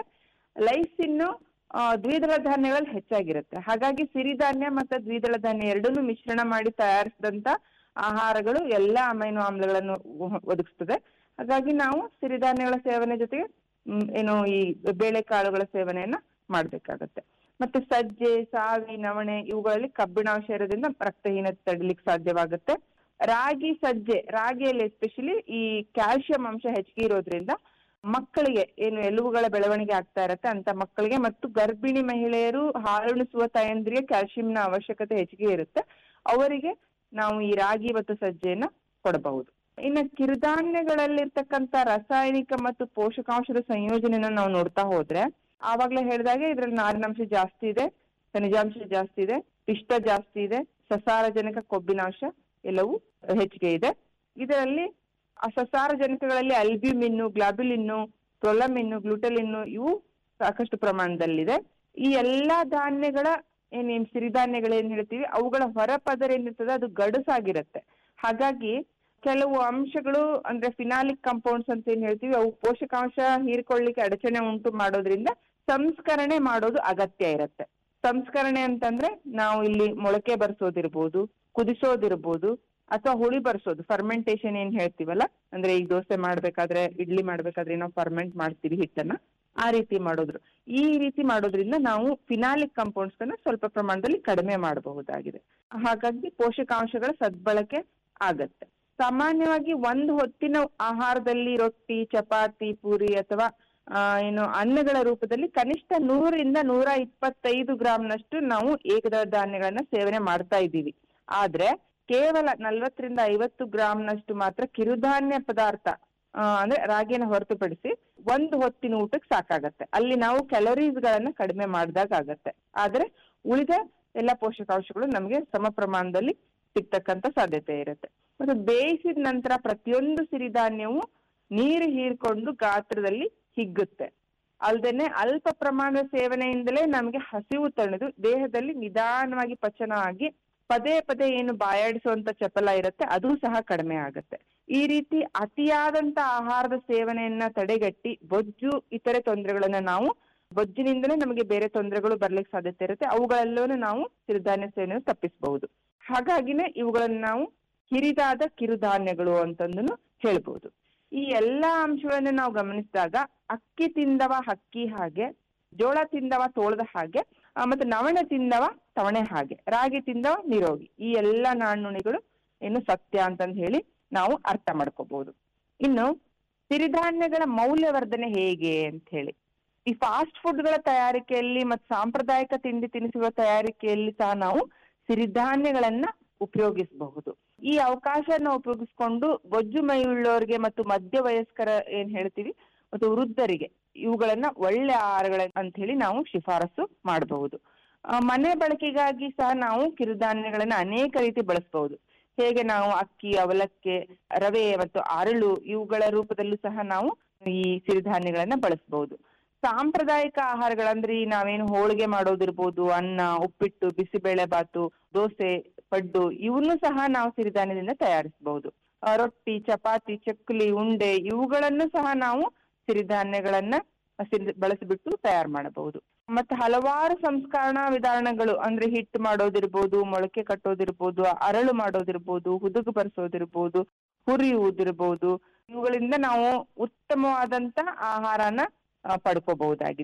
J: ಲೈಸಿನ್ ದ್ವಿದಳ ಧಾನ್ಯಗಳಲ್ಲಿ ಹೆಚ್ಚಾಗಿರುತ್ತೆ ಹಾಗಾಗಿ ಸಿರಿಧಾನ್ಯ ಮತ್ತೆ ದ್ವಿದಳ ಧಾನ್ಯ ಎರಡನ್ನೂ ಮಿಶ್ರಣ ಮಾಡಿ ತಯಾರಿಸಿದಂತ ಆಹಾರಗಳು ಎಲ್ಲಾ ಅಮೈನೋ ಆಮ್ಲಗಳನ್ನು ಒ- ಒದಗಿಸ್ತದೆ ಹಾಗಾಗಿ ನಾವು ಸಿರಿಧಾನ್ಯಗಳ ಸೇವನೆ ಜೊತೆಗೆ ಮ್, ಏನು ಈ ಬೇಳೆಕಾಳುಗಳ ಸೇವನೆಯನ್ನ ಮಾಡ್ಬೇಕಾಗತ್ತೆ ಮತ್ತೆ ಸಜ್ಜೆ ಸಾವಿ ನವಣೆ ಇವುಗಳಲ್ಲಿ ಕಬ್ಬಿಣಾಂಶ ಇರೋದ್ರಿಂದ ರಕ್ತಹೀನತೆ ತಡಿಲಿಕ್ಕೆ ಸಾಧ್ಯವಾಗುತ್ತೆ ರಾಗಿ ಸಜ್ಜೆ ರಾಗಿಯಲ್ಲಿ ಎಸ್ಪೆಷಲಿ ಈ ಕ್ಯಾಲ್ಸಿಯಂ ಅಂಶ ಹೆಚ್ಚಿಗೆ ಇರೋದ್ರಿಂದ ಮಕ್ಕಳಿಗೆ ಏನು ಎಲುಬುಗಳ ಬೆಳವಣಿಗೆ ಆಗ್ತಾ ಇರತ್ತೆ ಅಂತ ಮಕ್ಕಳಿಗೆ ಮತ್ತು ಗರ್ಭಿಣಿ ಮಹಿಳೆಯರು ಹಾಲುಣಿಸುವ ತಾಯಂದ್ರಿಗೆ ಕ್ಯಾಲ್ಸಿಯಂನ ಅವಶ್ಯಕತೆ ಹೆಚ್ಚಿಗೆ ಇರುತ್ತೆ ಅವರಿಗೆ ನಾವು ಈ ರಾಗಿ ಮತ್ತು ಸಜ್ಜೆಯನ್ನ ಕೊಡಬಹುದು ಇನ್ನು ಕಿರುಧಾನ್ಯಗಳಲ್ಲಿರ್ತಕ್ಕಂಥ ರಾಸಾಯನಿಕ ಮತ್ತು ಪೋಷಕಾಂಶದ ಸಂಯೋಜನೆನ ನಾವು ನೋಡ್ತಾ ಹೋದ್ರೆ ಆವಾಗ್ಲೇ ಹೇಳಿದಾಗೆ ಇದ್ರಲ್ಲಿ ನಾರಿನಂಶ ಜಾಸ್ತಿ ಇದೆ ಖನಿಜಾಂಶ ಜಾಸ್ತಿ ಇದೆ ಪಿಷ್ಟ ಜಾಸ್ತಿ ಇದೆ ಸಸಾರಜನಕ ಕೊಬ್ಬಿನಾಂಶ ಎಲ್ಲವೂ ಹೆಚ್ಚಿಗೆ ಇದೆ ಇದರಲ್ಲಿ ಆ ಸಸಾರಜನಕಗಳಲ್ಲಿ ಅಲ್ಬ್ಯೂಮಿನ್ನು ಗ್ಲಾಬ್ಯುಲಿನ್ನು ಪ್ರೊಲಮಿನ್ನು ಗ್ಲುಟಲಿನ್ನು ಇವು ಸಾಕಷ್ಟು ಪ್ರಮಾಣದಲ್ಲಿದೆ ಈ ಎಲ್ಲಾ ಧಾನ್ಯಗಳ ಏನ್ ಏನ್ ಸಿರಿಧಾನ್ಯಗಳೇನ್ ಹೇಳ್ತೀವಿ ಅವುಗಳ ಹೊರಪದರ ಏನಿರ್ತದೆ ಅದು ಗಡುಸಾಗಿರುತ್ತೆ ಹಾಗಾಗಿ ಕೆಲವು ಅಂಶಗಳು ಅಂದ್ರೆ ಫಿನಾಲಿಕ್ ಕಾಂಪೌಂಡ್ಸ್ ಅಂತ ಏನ್ ಹೇಳ್ತೀವಿ ಅವು ಪೋಷಕಾಂಶ ಹೀರ್ಕೊಳ್ಳಿಕ್ಕೆ ಅಡಚಣೆ ಉಂಟು ಮಾಡೋದ್ರಿಂದ ಸಂಸ್ಕರಣೆ ಮಾಡೋದು ಅಗತ್ಯ ಇರುತ್ತೆ ಸಂಸ್ಕರಣೆ ಅಂತಂದ್ರೆ ನಾವು ಇಲ್ಲಿ ಮೊಳಕೆ ಬರ್ಸೋದಿರ್ಬೋದು ಕುದಿಸೋದಿರ್ಬೋದು ಅಥವಾ ಹುಳಿ ಬರ್ಸೋದು ಫರ್ಮೆಂಟೇಶನ್ ಏನ್ ಹೇಳ್ತೀವಲ್ಲ ಅಂದ್ರೆ ಈಗ ದೋಸೆ ಮಾಡ್ಬೇಕಾದ್ರೆ ಇಡ್ಲಿ ಮಾಡ್ಬೇಕಾದ್ರೆ ನಾವು ಫರ್ಮೆಂಟ್ ಮಾಡ್ತೀವಿ ಹಿಟ್ಟನ್ನ ಆ ರೀತಿ ಮಾಡೋದ್ರು ಈ ರೀತಿ ಮಾಡೋದ್ರಿಂದ ನಾವು ಫಿನಾಲಿಕ್ ಕಾಂಪೌಂಡ್ಸ್ ಅನ್ನ ಸ್ವಲ್ಪ ಪ್ರಮಾಣದಲ್ಲಿ ಕಡಿಮೆ ಮಾಡಬಹುದಾಗಿದೆ ಹಾಗಾಗಿ ಪೋಷಕಾಂಶಗಳ ಸದ್ಬಳಕೆ ಆಗತ್ತೆ ಸಾಮಾನ್ಯವಾಗಿ ಒಂದು ಹೊತ್ತಿನ ಆಹಾರದಲ್ಲಿ ರೊಟ್ಟಿ ಚಪಾತಿ ಪೂರಿ ಅಥವಾ ಆ, ಏನು ಅನ್ನಗಳ ರೂಪದಲ್ಲಿ ಕನಿಷ್ಠ ನೂರರಿಂದ ನೂರ ಇಪ್ಪತ್ತೈದು ಗ್ರಾಂನಷ್ಟು ನಾವು ಏಕದಳ ಧಾನ್ಯಗಳನ್ನ ಸೇವನೆ ಮಾಡ್ತಾ ಇದ್ದೀವಿ ಆದ್ರೆ ಕೇವಲ ನಲ್ವತ್ತರಿಂದ ಐವತ್ತು ಗ್ರಾಂನಷ್ಟು ಮಾತ್ರ ಕಿರುಧಾನ್ಯ ಪದಾರ್ಥ ಆ, ಅಂದ್ರೆ ರಾಗಿನ ಹೊರತುಪಡಿಸಿ ಒಂದು ಹೊತ್ತಿನ ಊಟಕ್ಕೆ ಸಾಕಾಗತ್ತೆ ಅಲ್ಲಿ ನಾವು ಕ್ಯಾಲೋರೀಸ್ ಗಳನ್ನ ಕಡಿಮೆ ಮಾಡಿದಾಗ ಆಗತ್ತೆ ಆದ್ರೆ ಉಳಿದ ಎಲ್ಲ ಪೋಷಕಾಂಶಗಳು ನಮಗೆ ಸಮ ಪ್ರಮಾಣದಲ್ಲಿ ಸಿಗ್ತಕ್ಕಂತ ಸಾಧ್ಯತೆ ಇರುತ್ತೆ ಮತ್ತೆ ಬೇಯಿಸಿದ ನಂತರ ಪ್ರತಿಯೊಂದು ಸಿರಿಧಾನ್ಯವು ನೀರು ಹೀರ್ಕೊಂಡು ಗಾತ್ರದಲ್ಲಿ ಹಿಗ್ಗುತ್ತೆ ಅಲ್ದೇನೆ ಅಲ್ಪ ಪ್ರಮಾಣದ ಸೇವನೆಯಿಂದಲೇ ನಮಗೆ ಹಸಿವು ತಣಿದು ದೇಹದಲ್ಲಿ ನಿಧಾನವಾಗಿ ಪಚನ ಆಗಿ ಪದೇ ಪದೇ ಏನು ಬಾಯಾಡಿಸುವಂತ ಚಪಲ ಇರುತ್ತೆ ಅದು ಸಹ ಕಡಿಮೆ ಆಗುತ್ತೆ ಈ ರೀತಿ ಅತಿಯಾದಂತ ಆಹಾರದ ಸೇವನೆಯನ್ನ ತಡೆಗಟ್ಟಿ ಬೊಜ್ಜು ಇತರೆ ತೊಂದರೆಗಳನ್ನ ನಾವು ಬೊಜ್ಜಿನಿಂದಲೇ ನಮಗೆ ಬೇರೆ ತೊಂದರೆಗಳು ಬರ್ಲಿಕ್ಕೆ ಸಾಧ್ಯತೆ ಇರುತ್ತೆ ಅವುಗಳೆಲ್ಲವೂ ನಾವು ಸಿರಿಧಾನ್ಯ ಸೇವನೆ ತಪ್ಪಿಸಬಹುದು ಹಾಗಾಗಿನೇ ಇವುಗಳನ್ನ ನಾವು ಹಿರಿದಾದ ಕಿರುಧಾನ್ಯಗಳು ಅಂತಂದು ಹೇಳ್ಬಹುದು ಈ ಎಲ್ಲಾ ಅಂಶಗಳನ್ನು ನಾವು ಗಮನಿಸಿದಾಗ ಅಕ್ಕಿ ತಿಂದವ ಹಕ್ಕಿ ಹಾಗೆ ಜೋಳ ತಿಂದವ ತೋಳದ ಹಾಗೆ ಆ, ಮತ್ತೆ ನವಣೆ ತಿಂದವ ತವಣೆ ಹಾಗೆ ರಾಗಿ ತಿಂದವ ನಿರೋಗಿ ಈ ಎಲ್ಲಾ ನಾಣ್ಣುಣಿಗಳು ಏನು ಸತ್ಯ ಅಂತಂದ್ ಹೇಳಿ ನಾವು ಅರ್ಥ ಮಾಡ್ಕೋಬಹುದು ಇನ್ನು ಸಿರಿಧಾನ್ಯಗಳ ಮೌಲ್ಯವರ್ಧನೆ ಹೇಗೆ ಅಂತ ಹೇಳಿ ಈ ಫಾಸ್ಟ್ ಫುಡ್ಗಳ ತಯಾರಿಕೆಯಲ್ಲಿ ಮತ್ತು ಸಾಂಪ್ರದಾಯಿಕ ತಿಂಡಿ ತಿನಿಸುಗಳ ತಯಾರಿಕೆಯಲ್ಲಿ ಸಹ ನಾವು ಸಿರಿಧಾನ್ಯಗಳನ್ನ ಉಪಯೋಗಿಸಬಹುದು ಈ ಅವಕಾಶನ ಉಪಯೋಗಿಸ್ಕೊಂಡು ಬೊಜ್ಜು ಮೈ ಉಳ್ಳವರಿಗೆ ಮತ್ತು ಮಧ್ಯ ವಯಸ್ಕರ ಏನ್ ಹೇಳ್ತೀವಿ ಮತ್ತು ವೃದ್ಧರಿಗೆ ಇವುಗಳನ್ನ ಒಳ್ಳೆ ಆಹಾರಗಳ ಅಂತ ಹೇಳಿ ನಾವು ಶಿಫಾರಸು ಮಾಡಬಹುದು ಆ, ಮನೆ ಬಳಕೆಗಾಗಿ ಸಹ ನಾವು ಕಿರುಧಾನ್ಯಗಳನ್ನ ಅನೇಕ ರೀತಿ ಬಳಸಬಹುದು ಹೇಗೆ ನಾವು ಅಕ್ಕಿ ಅವಲಕ್ಕಿ ರವೆ ಮತ್ತು ಅರಳು ಇವುಗಳ ರೂಪದಲ್ಲೂ ಸಹ ನಾವು ಈ ಸಿರಿಧಾನ್ಯಗಳನ್ನ ಬಳಸಬಹುದು ಸಾಂಪ್ರದಾಯಿಕ ಆಹಾರಗಳಂದ್ರೆ ಈ ನಾವೇನು ಹೋಳಿಗೆ ಮಾಡೋದಿರ್ಬೋದು ಅನ್ನ ಉಪ್ಪಿಟ್ಟು ಬಿಸಿಬೇಳೆ ಬಾತು ದೋಸೆ ಪಡ್ಡು ಇವನ್ನೂ ಸಹ ನಾವು ಸಿರಿಧಾನ್ಯದಿಂದ ತಯಾರಿಸಬಹುದು ಆ, ರೊಟ್ಟಿ ಚಪಾತಿ ಚಕ್ಕುಲಿ ಉಂಡೆ ಇವುಗಳನ್ನು ಸಹ ನಾವು ಸಿರಿಧಾನ್ಯಗಳನ್ನ ಸಿರಿ ಬಳಸಿಬಿಟ್ಟು ತಯಾರು ಮಾಡಬಹುದು ಮತ್ತೆ ಹಲವಾರು ಸಂಸ್ಕರಣಾ ವಿಧಾನಗಳು ಅಂದ್ರೆ ಹಿಟ್ಟು ಮಾಡೋದಿರ್ಬೋದು ಮೊಳಕೆ ಕಟ್ಟೋದಿರ್ಬೋದು ಅರಳು ಮಾಡೋದಿರ್ಬೋದು ಹುದುಗು ಬರ್ಸೋದಿರ್ಬೋದು ಹುರಿಯುವುದಿರ್ಬೋದು ಇವುಗಳಿಂದ ನಾವು ಉತ್ತಮವಾದಂತ ಆಹಾರನ ಆ, ಪಡ್ಕೋಬಹುದಾಗಿದೆ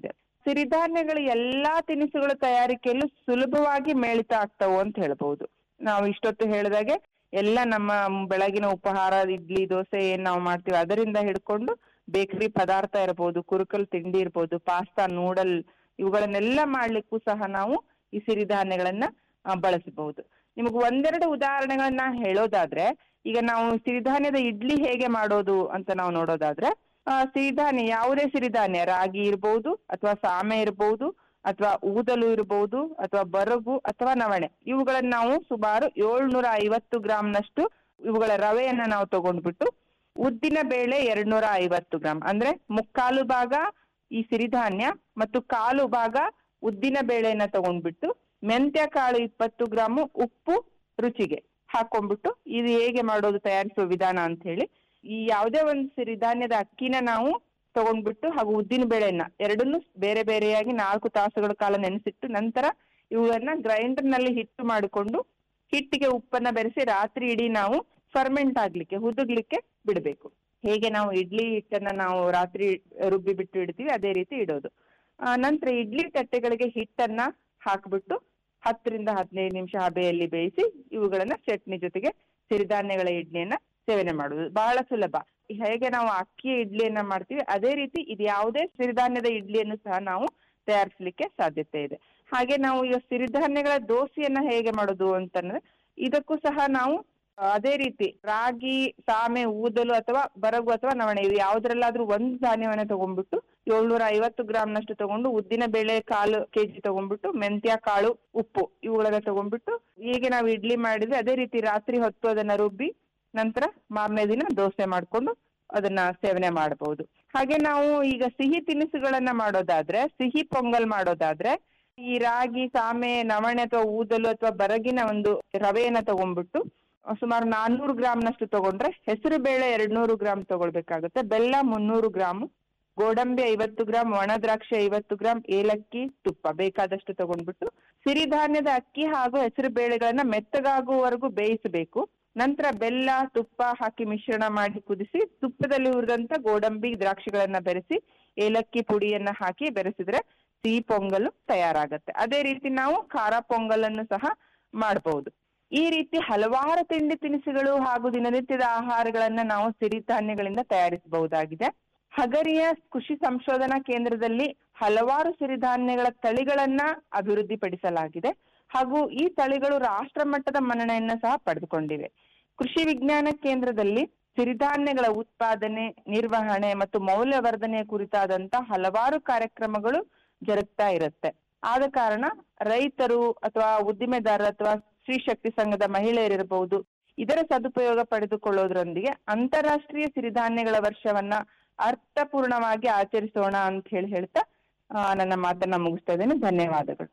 J: ಸಿರಿಧಾನ್ಯಗಳು ಎಲ್ಲಾ ತಿನಿಸುಗಳ ತಯಾರಿಕೆಯಲ್ಲೂ ಸುಲಭವಾಗಿ ಮೇಳಿತ ಆಗ್ತಾವು ಅಂತ ಹೇಳ್ಬಹುದು ನಾವು ಇಷ್ಟೊತ್ತು ಹೇಳಿದಾಗೆ ಎಲ್ಲ ನಮ್ಮ ಬೆಳಗಿನ ಉಪಹಾರ ಇಡ್ಲಿ ದೋಸೆ ಏನ್ ನಾವು ಮಾಡ್ತೀವಿ ಅದರಿಂದ ಹಿಡ್ಕೊಂಡು ಬೇಕರಿ ಪದಾರ್ಥ ಇರ್ಬೋದು ಕುರುಕಲ್ ತಿಂಡಿ ಇರ್ಬೋದು ಪಾಸ್ತಾ ನೂಡಲ್ ಇವುಗಳನ್ನೆಲ್ಲ ಮಾಡ್ಲಿಕ್ಕೂ ಸಹ ನಾವು ಈ ಸಿರಿಧಾನ್ಯಗಳನ್ನ ಆ, ಬಳಸಬಹುದು ನಿಮಗೆ ಒಂದೆರಡು ಉದಾಹರಣೆಗಳನ್ನ ಹೇಳೋದಾದ್ರೆ ಈಗ ನಾವು ಸಿರಿಧಾನ್ಯದ ಇಡ್ಲಿ ಹೇಗೆ ಮಾಡೋದು ಅಂತ ನಾವು ನೋಡೋದಾದ್ರೆ ಆ, ಸಿರಿಧಾನ್ಯ ಯಾವುದೇ ಸಿರಿಧಾನ್ಯ ರಾಗಿ ಇರ್ಬೋದು ಅಥವಾ ಸಾಮೆ ಇರ್ಬೋದು ಅಥವಾ ಊದಲು ಇರ್ಬೋದು ಅಥವಾ ಬರಗು ಅಥವಾ ನವಣೆ ಇವುಗಳನ್ನ ನಾವು ಸುಮಾರು ಏಳ್ನೂರ ಐವತ್ತು ಗ್ರಾಂನಷ್ಟು ಇವುಗಳ ರವೆಯನ್ನ ನಾವು ತಗೊಂಡ್ಬಿಟ್ಟು ಉದ್ದಿನ ಬೇಳೆ ಎರಡ್ನೂರ ಐವತ್ತು ಗ್ರಾಂ ಅಂದ್ರೆ ಮುಕ್ಕಾಲು ಭಾಗ ಈ ಸಿರಿಧಾನ್ಯ ಮತ್ತು ಕಾಲು ಭಾಗ ಉದ್ದಿನ ಬೇಳೆನ ತಗೊಂಡ್ಬಿಟ್ಟು ಮೆಂತ್ಯ ಕಾಳು ಇಪ್ಪತ್ತು ಗ್ರಾಮು ಉಪ್ಪು ರುಚಿಗೆ ಹಾಕೊಂಡ್ಬಿಟ್ಟು ಇದು ಹೇಗೆ ಮಾಡೋದು ತಯಾರಿಸುವ ವಿಧಾನ ಅಂತ ಹೇಳಿ ಈ ಯಾವುದೇ ಒಂದು ಸಿರಿಧಾನ್ಯದ ಅಕ್ಕಿನ ನಾವು ತಗೊಂಡ್ಬಿಟ್ಟು ಹಾಗೂ ಉದ್ದಿನ ಬೇಳೆನ ಎರಡನ್ನೂ ಬೇರೆ ಬೇರೆಯಾಗಿ ನಾಲ್ಕು ತಾಸುಗಳ ಕಾಲ ನೆನೆಸಿಟ್ಟು ನಂತರ ಇವುಗಳನ್ನ ಗ್ರೈಂಡರ್ ನಲ್ಲಿ ಹಿಟ್ಟು ಮಾಡಿಕೊಂಡು ಹಿಟ್ಟಿಗೆ ಉಪ್ಪನ್ನ ಬೆರೆಸಿ ರಾತ್ರಿ ಇಡೀ ನಾವು ಫರ್ಮೆಂಟ್ ಆಗ್ಲಿಕ್ಕೆ ಹುದುಗ್ಲಿಕ್ಕೆ ಬಿಡಬೇಕು ಹೇಗೆ ನಾವು ಇಡ್ಲಿ ಹಿಟ್ಟನ್ನ ನಾವು ರಾತ್ರಿ ರುಬ್ಬಿ ಬಿಟ್ಟು ಇಡ್ತೀವಿ ಅದೇ ರೀತಿ ಇಡೋದು ಆ, ನಂತರ ಇಡ್ಲಿ ತಟ್ಟೆಗಳಿಗೆ ಹಿಟ್ಟನ್ನ ಹಾಕ್ಬಿಟ್ಟು ಹತ್ತರಿಂದ ಹದಿನೈದು ನಿಮಿಷ ಹಬೆಯಲ್ಲಿ ಬೇಯಿಸಿ ಇವುಗಳನ್ನ ಚಟ್ನಿ ಜೊತೆಗೆ ಸಿರಿಧಾನ್ಯಗಳ ಇಡ್ಲಿಯನ್ನ ಸೇವನೆ ಮಾಡುವುದು ಬಹಳ ಸುಲಭ ಹೇಗೆ ನಾವು ಅಕ್ಕಿಯ ಇಡ್ಲಿಯನ್ನ ಮಾಡ್ತೀವಿ ಅದೇ ರೀತಿ ಇದು ಯಾವುದೇ ಸಿರಿಧಾನ್ಯದ ಇಡ್ಲಿಯನ್ನು ಸಹ ನಾವು ತಯಾರಿಸಲಿಕ್ಕೆ ಸಾಧ್ಯತೆ ಇದೆ ಹಾಗೆ ನಾವು ಈಗ ಸಿರಿಧಾನ್ಯಗಳ ದೋಸೆಯನ್ನ ಹೇಗೆ ಮಾಡೋದು ಅಂತಂದ್ರೆ ಇದಕ್ಕೂ ಸಹ ನಾವು ಆ, ಅದೇ ರೀತಿ ರಾಗಿ ಸಾಮೆ ಊದಲು ಅಥವಾ ಬರಗು ಅಥವಾ ನವಣೆ ಇವು ಯಾವ್ದ್ರಲ್ಲಾದ್ರೂ ಒಂದು ಧಾನ್ಯವನ್ನ ತಗೊಂಡ್ಬಿಟ್ಟು ಏಳ್ನೂರ ಐವತ್ತು ಗ್ರಾಂನಷ್ಟು ತಗೊಂಡು ಉದ್ದಿನ ಬೇಳೆ ಕಾಲು ಕೆಜಿ ತಗೊಂಡ್ಬಿಟ್ಟು ಮೆಂತ್ಯ ಕಾಳು ಉಪ್ಪು ಇವುಗಳನ್ನ ತಗೊಂಡ್ಬಿಟ್ಟು ಹೀಗೆ ನಾವು ಇಡ್ಲಿ ಮಾಡಿದ್ರೆ ಅದೇ ರೀತಿ ರಾತ್ರಿ ಹೊತ್ತು ಅದನ್ನ ರುಬ್ಬಿ ನಂತರ ಮಾರನೇ ದಿನ ದೋಸೆ ಮಾಡ್ಕೊಂಡು ಅದನ್ನ ಸೇವನೆ ಮಾಡಬಹುದು ಹಾಗೆ ನಾವು ಈಗ ಸಿಹಿ ತಿನಿಸುಗಳನ್ನ ಮಾಡೋದಾದ್ರೆ ಸಿಹಿ ಪೊಂಗಲ್ ಮಾಡೋದಾದ್ರೆ ಈ ರಾಗಿ ಸಾಮೆ ನವಣೆ ಅಥವಾ ಊದಲು ಅಥವಾ ಬರಗಿನ ಒಂದು ರವೆಯನ್ನ ತಗೊಂಡ್ಬಿಟ್ಟು ಸುಮಾರು ನಾನ್ನೂರು ಗ್ರಾಂನಷ್ಟು ತಗೊಂಡ್ರೆ ಹೆಸರು ಬೇಳೆ ಎರಡ್ನೂರು ಗ್ರಾಂ ತಗೊಳ್ಬೇಕಾಗುತ್ತೆ ಬೆಲ್ಲ ಮುನ್ನೂರು ಗ್ರಾಮು ಗೋಡಂಬಿ ಐವತ್ತು ಗ್ರಾಂ ಒಣ ದ್ರಾಕ್ಷಿ ಐವತ್ತು ಗ್ರಾಂ ಏಲಕ್ಕಿ ತುಪ್ಪ ಬೇಕಾದಷ್ಟು ತಗೊಂಡ್ಬಿಟ್ಟು ಸಿರಿಧಾನ್ಯದ ಅಕ್ಕಿ ಹಾಗೂ ಹೆಸರು ಬೇಳೆಗಳನ್ನ ಮೆತ್ತಗಾಗುವವರೆಗೂ ಬೇಯಿಸಬೇಕು ನಂತರ ಬೆಲ್ಲ ತುಪ್ಪ ಹಾಕಿ ಮಿಶ್ರಣ ಮಾಡಿ ಕುದಿಸಿ ತುಪ್ಪದಲ್ಲಿ ಹುರಿದಂತ ಗೋಡಂಬಿ ದ್ರಾಕ್ಷಿಗಳನ್ನ ಬೆರೆಸಿ ಏಲಕ್ಕಿ ಪುಡಿಯನ್ನ ಹಾಕಿ ಬೆರೆಸಿದ್ರೆ ಸಿಹಿ ಪೊಂಗಲ್ ತಯಾರಾಗತ್ತೆ ಅದೇ ರೀತಿ ನಾವು ಖಾರ ಪೊಂಗಲನ್ನು ಸಹ ಮಾಡಬಹುದು ಈ ರೀತಿ ಹಲವಾರು ತಿಂಡಿ ತಿನಿಸುಗಳು ಹಾಗೂ ದಿನನಿತ್ಯದ ಆಹಾರಗಳನ್ನ ನಾವು ಸಿರಿಧಾನ್ಯಗಳಿಂದ ತಯಾರಿಸಬಹುದಾಗಿದೆ ಹಗರಿಯ ಕೃಷಿ ಸಂಶೋಧನಾ ಕೇಂದ್ರದಲ್ಲಿ ಹಲವಾರು ಸಿರಿಧಾನ್ಯಗಳ ತಳಿಗಳನ್ನ ಅಭಿವೃದ್ಧಿಪಡಿಸಲಾಗಿದೆ ಹಾಗೂ ಈ ತಳಿಗಳು ರಾಷ್ಟ್ರ ಮಟ್ಟದ ಮನ್ನಣೆಯನ್ನ ಸಹ ಪಡೆದುಕೊಂಡಿವೆ ಕೃಷಿ ವಿಜ್ಞಾನ ಕೇಂದ್ರದಲ್ಲಿ ಸಿರಿಧಾನ್ಯಗಳ ಉತ್ಪಾದನೆ ನಿರ್ವಹಣೆ ಮತ್ತು ಮೌಲ್ಯವರ್ಧನೆಯ ಕುರಿತಾದಂತ ಹಲವಾರು ಕಾರ್ಯಕ್ರಮಗಳು ಜರುಗ್ತಾ ಇರುತ್ತೆ ಆದ ಕಾರಣ ರೈತರು ಅಥವಾ ಉದ್ದಿಮೆದಾರರು ಅಥವಾ ಸ್ತ್ರೀ ಶಕ್ತಿ ಸಂಘದ ಮಹಿಳೆಯರಿರಬಹುದು ಇದರ ಸದುಪಯೋಗ ಪಡೆದುಕೊಳ್ಳೋದ್ರೊಂದಿಗೆ ಅಂತಾರಾಷ್ಟ್ರೀಯ ಸಿರಿಧಾನ್ಯಗಳ ವರ್ಷವನ್ನ ಅರ್ಥಪೂರ್ಣವಾಗಿ ಆಚರಿಸೋಣ ಅಂತ ಹೇಳಿ ಹೇಳ್ತಾ ಆ, ನನ್ನ ಮಾತನ್ನ ಮುಗಿಸ್ತಾ ಇದ್ದೇನೆ ಧನ್ಯವಾದಗಳು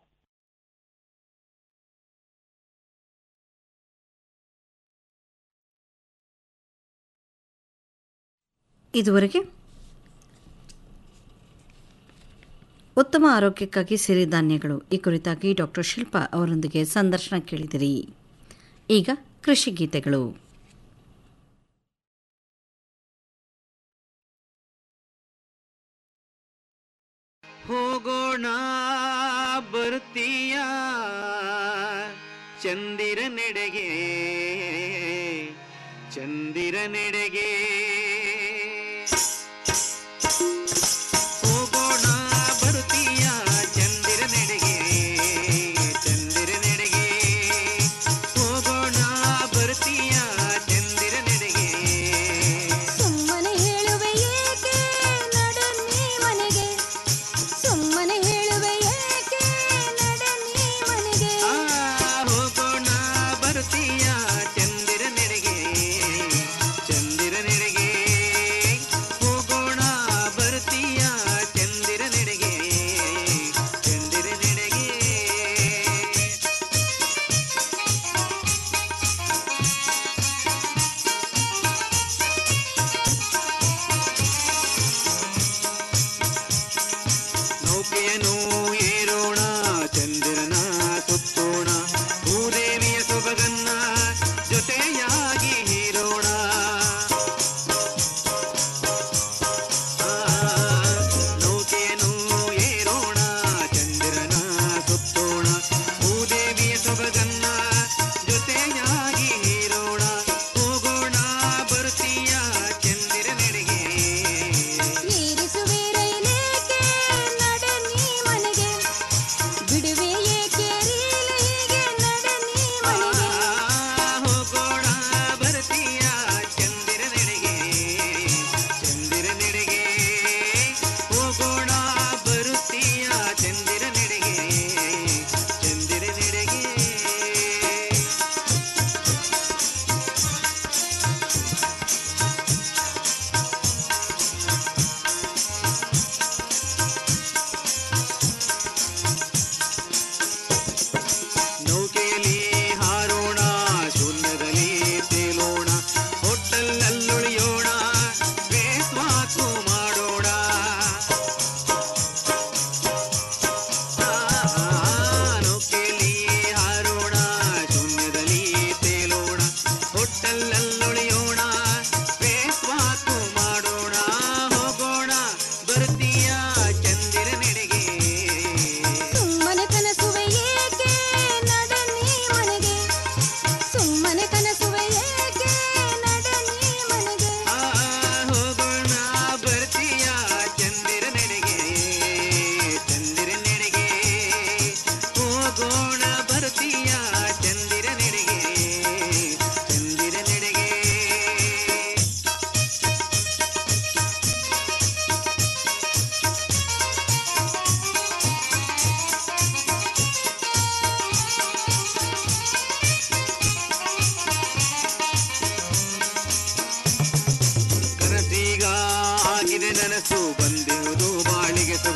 C: ಇದುವರೆಗೆ ಉತ್ತಮ ಆರೋಗ್ಯಕ್ಕಾಗಿ ಸಿರಿಧಾನ್ಯಗಳು ಈ ಕುರಿತಾಗಿ ಡಾಕ್ಟರ್ ಶಿಲ್ಪಾ ಅವರೊಂದಿಗೆ ಸಂದರ್ಶನ ಕೇಳಿದಿರಿ ಈಗ ಕೃಷಿ ಗೀತೆಗಳು
K: ಹೋಗೋಣ ಬರ್ತೀಯ ಚಂದಿರ ನೆಡೆಗೆ ಚಂದಿರ ನೆಡೆಗೆ ಹೋಗೋಣ ಬರ್ತೀಯ ಚಂದಿರ ನೆಡೆಗೆ ಚಂದಿರ ನೆಡೆಗೆ ಹೋಗೋಣ ಬರ್ತೀಯ ಚಂದಿರ ನೆಡೆಗೆ
L: ಸುಮ್ಮನೆ ಹೇಳುವೆ ಏಕೆ ನಡು ನೀ ಮನೆಗೆ ಸುಮ್ಮನೆ ಹೇಳುವೆ ಏಕೆ ನಡೆ ನೀ ಮನೆಗೆ
K: ಆ, ಹೋಗೋಣ ಬರ್ತೀಯ ಚಂದಿರ ನೆಡೆಗೆ ಚಂದಿರ ನೆಡೆಗೆ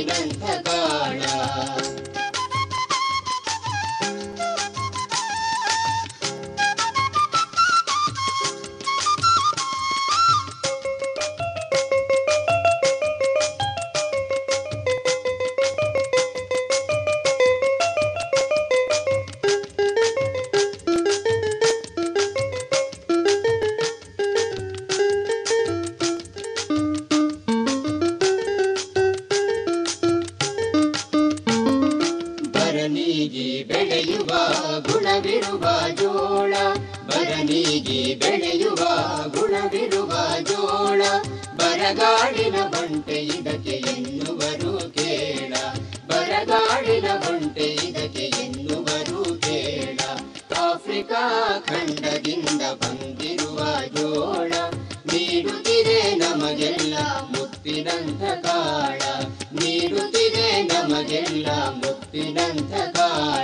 M: ಮುತ್ತಿನಂಥ ಕಾಳ ಬರನೀಗಿ ಬೆಳೆಯುವ ಗುಣವಿರುವ ಜೋಳ ಬರನೀಗಿ ಬೆಳೆಯುವ ಗುಣವಿರುವ ಜೋಳ ಬರಗಾಡಿನ ಬಂಟೆ ಇದಕ್ಕೆ ಎನ್ನುವರು ಕೇಳ ಬರಗಾಡಿನ ಬಂಟೆ ಇದಕ್ಕೆ ಎನ್ನುವರು ಕೇಳ ಆಫ್ರಿಕಾ ಖಂಡದಿಂದ ಬಂದಿರುವ ಜೋಳ ನೀಡುತ್ತಿದೆ ನಮಗೆಲ್ಲ ಮುತ್ತಿನಂಥ ಕಾಳ ನೀಡುತ್ತಿದೆ ನಮಗೆಲ್ಲ ಮುತ್ತಿನಂಥ ಕಾಳ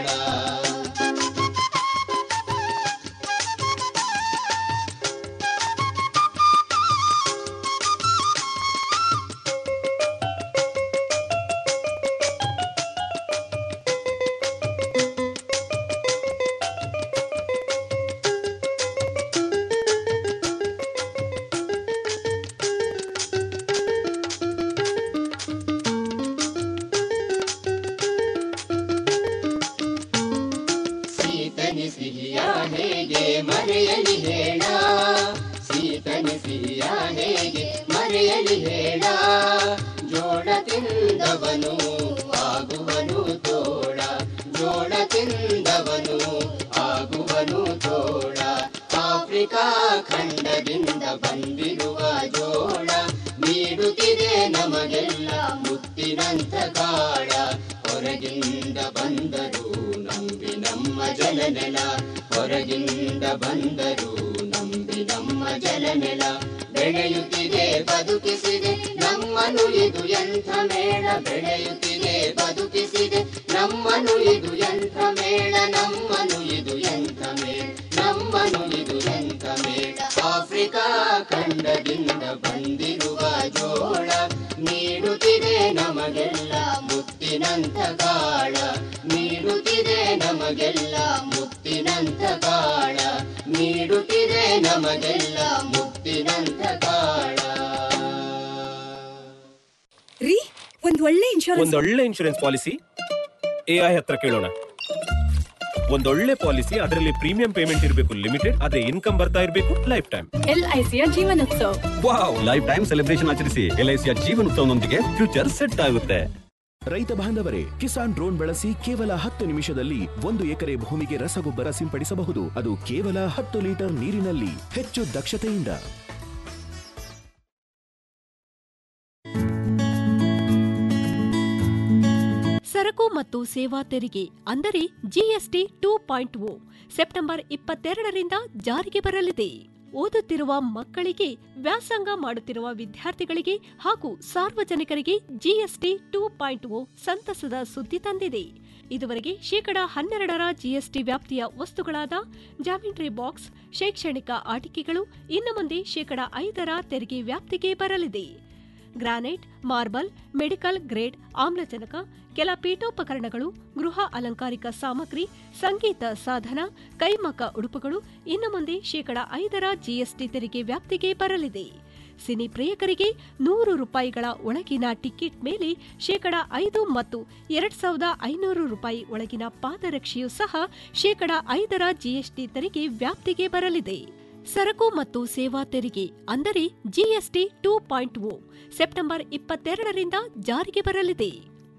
M: ಸೀತನಿ ಸಿಹಿಯ ಹೇಗೆ ಮರೆಯಲಿ ಹೇಳ ಸೀತನಿ ಸಿಹಿಯ ಹೇಗೆ ಮರೆಯಲಿ ಹೇಳ ಜೋಳ ತಿಂದವನು ಆಗುವನು ತೋಳ ಜೋಳ ತಿಂದವನು ಆಗುವನು ತೋಳ ಆಫ್ರಿಕಾ ಖಂಡದಿಂದ ಬಂದಿರುವ ಜೋಳ ನೀಡುತ್ತಿದೆ ನಮಗೆಲ್ಲ ಮುತ್ತಿನಂಥ ಕಾಳ ಹೊರಗಿಂದ ಬಂದರು ನಂಬಿ ನಮ್ಮ ಜಲನೆಲ ಹೊರಗಿಂದ ಬಂದರು ನಂಬಿ ನಮ್ಮ ಜಲನೆಲ ಬೆಳೆಯುತ್ತಿದೆ ಬದುಕಿಸಿದೆ ನಮ್ಮನು ಇದು ಎಂಥ ಮೇಳ ಬೆಳೆಯುತ್ತಿದೆ ಬದುಕಿಸಿದೆ ನಮ್ಮನು ಇದು ಎಂಥ ಮೇಳ ನಮ್ಮನು ಇದು ಎಂಥ ಮೇಳ ನಮ್ಮನು ಇದು ಎಂಥ ಮೇಳ ಆಫ್ರಿಕಾ ಖಂಡದಿಂದ ಬಂದಿರುವ ಜೋಳ ನೀಡುತ್ತಿದೆ ನಮಗೆಲ್ಲ ಮುತ್ತಿನಂಥ ಕಾಳ ನೀಡುತ್ತಿದೆ ನಮಗೆಲ್ಲ ಮುತ್ತಿನಂಥ ಕಾಳ ನೀಡುತ್ತಿದೆ ನಮಗೆಲ್ಲ ಮುತ್ತಿನಂಥ ಕಾಳ
N: ರೀ ಒಂದ್ ಒಳ್ಳೆ ಇನ್ಶೂರೆನ್ಸ್
O: ಒಂದೊಳ್ಳೆ ಇನ್ಶೂರೆನ್ಸ್ ಪಾಲಿಸಿ ಎಐ ಹತ್ರ ಕೇಳೋಣ ಒಂದೊಳ್ಳೆ ಪಾಲಿಸಿ ಅದರಲ್ಲಿ ಪ್ರೀಮಿಯಂ ಪೇಮೆಂಟ್ ಇರಬೇಕು ಲಿಮಿಟೆಡ್ ಅದೇ ಇನ್ಕಮ್ ಬರ್ತಾ ಇರಬೇಕು ಲೈಫ್ ಟೈಮ್
N: ಎಲ್ಐಸಿಯ ಜೀವನೋತ್ಸವ
O: ವಾವ್ ಲೈಫ್ ಟೈಮ್ ಸೆಲೆಬ್ರೇಷನ್ ಆಚರಿಸಿ ಎಲ್ಐಸಿಯ ಜೀವನೋತ್ಸವನೊಂದಿಗೆ ಫ್ಯೂಚರ್ ಸೆಟ್ ಆಗುತ್ತೆ
P: ರೈತ ಬಾಂಧವರೇ ಕಿಸಾನ್ ಡ್ರೋನ್ ಬಳಸಿ ಕೇವಲ ಹತ್ತು ನಿಮಿಷದಲ್ಲಿ ಒಂದು ಎಕರೆ ಭೂಮಿಗೆ ರಸಗೊಬ್ಬರ ಸಿಂಪಡಿಸಬಹುದು ಅದು ಕೇವಲ ಹತ್ತು ಲೀಟರ್ ನೀರಿನಲ್ಲಿ ಹೆಚ್ಚು ದಕ್ಷತೆಯಿಂದ
H: ಸರಕು ಮತ್ತು ಸೇವಾ ತೆರಿಗೆ ಅಂದರೆ GST two point O September ಇಪ್ಪತ್ತೆರಡರಿಂದ ಜಾರಿಗೆ ಬರಲಿದೆ ಓದುತ್ತಿರುವ ಮಕ್ಕಳಿಗೆ ವ್ಯಾಸಂಗ ಮಾಡುತ್ತಿರುವ ವಿದ್ಯಾರ್ಥಿಗಳಿಗೆ ಹಾಗೂ ಸಾರ್ವಜನಿಕರಿಗೆ ಜಿಎಸ್ಟಿ ಟೂ ಪಾಯಿಂಟ್ ಓ ಸಂತಸದ ಸುದ್ದಿ ತಂದಿದೆ ಇದುವರೆಗೆ ಶೇಕಡಾ ಹನ್ನೆರಡರ ಜಿಎಸ್ಟಿ ವ್ಯಾಪ್ತಿಯ ವಸ್ತುಗಳಾದ ಜಾಮಿಟ್ರಿ ಬಾಕ್ಸ್ ಶೈಕ್ಷಣಿಕ ಆಟಿಕೆಗಳು ಇನ್ನು ಮುಂದೆ ಶೇಕಡಾ ಐದರ ತೆರಿಗೆ ವ್ಯಾಪ್ತಿಗೆ ಬರಲಿದೆ ಗ್ರಾನೈಟ್ ಮಾರ್ಬಲ್ ಮೆಡಿಕಲ್ ಗ್ರೇಡ್ ಆಮ್ಲಜನಕ ಕೆಲ ಪೀಠೋಪಕರಣಗಳು ಗೃಹ ಅಲಂಕಾರಿಕ ಸಾಮಗ್ರಿ ಸಂಗೀತ ಸಾಧನ ಕೈಮಗ್ಗ ಉಡುಪುಗಳು ಇನ್ನು ಮುಂದೆ ಶೇಕಡ ಐದರ ಜಿಎಸ್ಟಿ ತೆರಿಗೆ ವ್ಯಾಪ್ತಿಗೆ ಬರಲಿದೆ ಸಿನಿ ಪ್ರಿಯಕರಿಗೆ ನೂರು ರೂಪಾಯಿಗಳ ಒಳಗಿನ ಟಿಕೆಟ್ ಮೇಲೆ ಶೇಕಡ ಐದು ಮತ್ತು ಎರಡ್ ಸಾವಿರದ ಐನೂರು ರೂಪಾಯಿ ಒಳಗಿನ ಪಾದರಕ್ಷೆಯೂ ಸಹ ಶೇಕಡ ಐದರ ಜಿಎಸ್ಟಿ ತೆರಿಗೆ ವ್ಯಾಪ್ತಿಗೆ ಬರಲಿದೆ ಸರಕು ಮತ್ತು ಸೇವಾ ತೆರಿಗೆ ಅಂದರೆ GST two point O September ಇಪ್ಪತ್ತೆರಡರಿಂದ ಜಾರಿಗೆ ಬರಲಿದೆ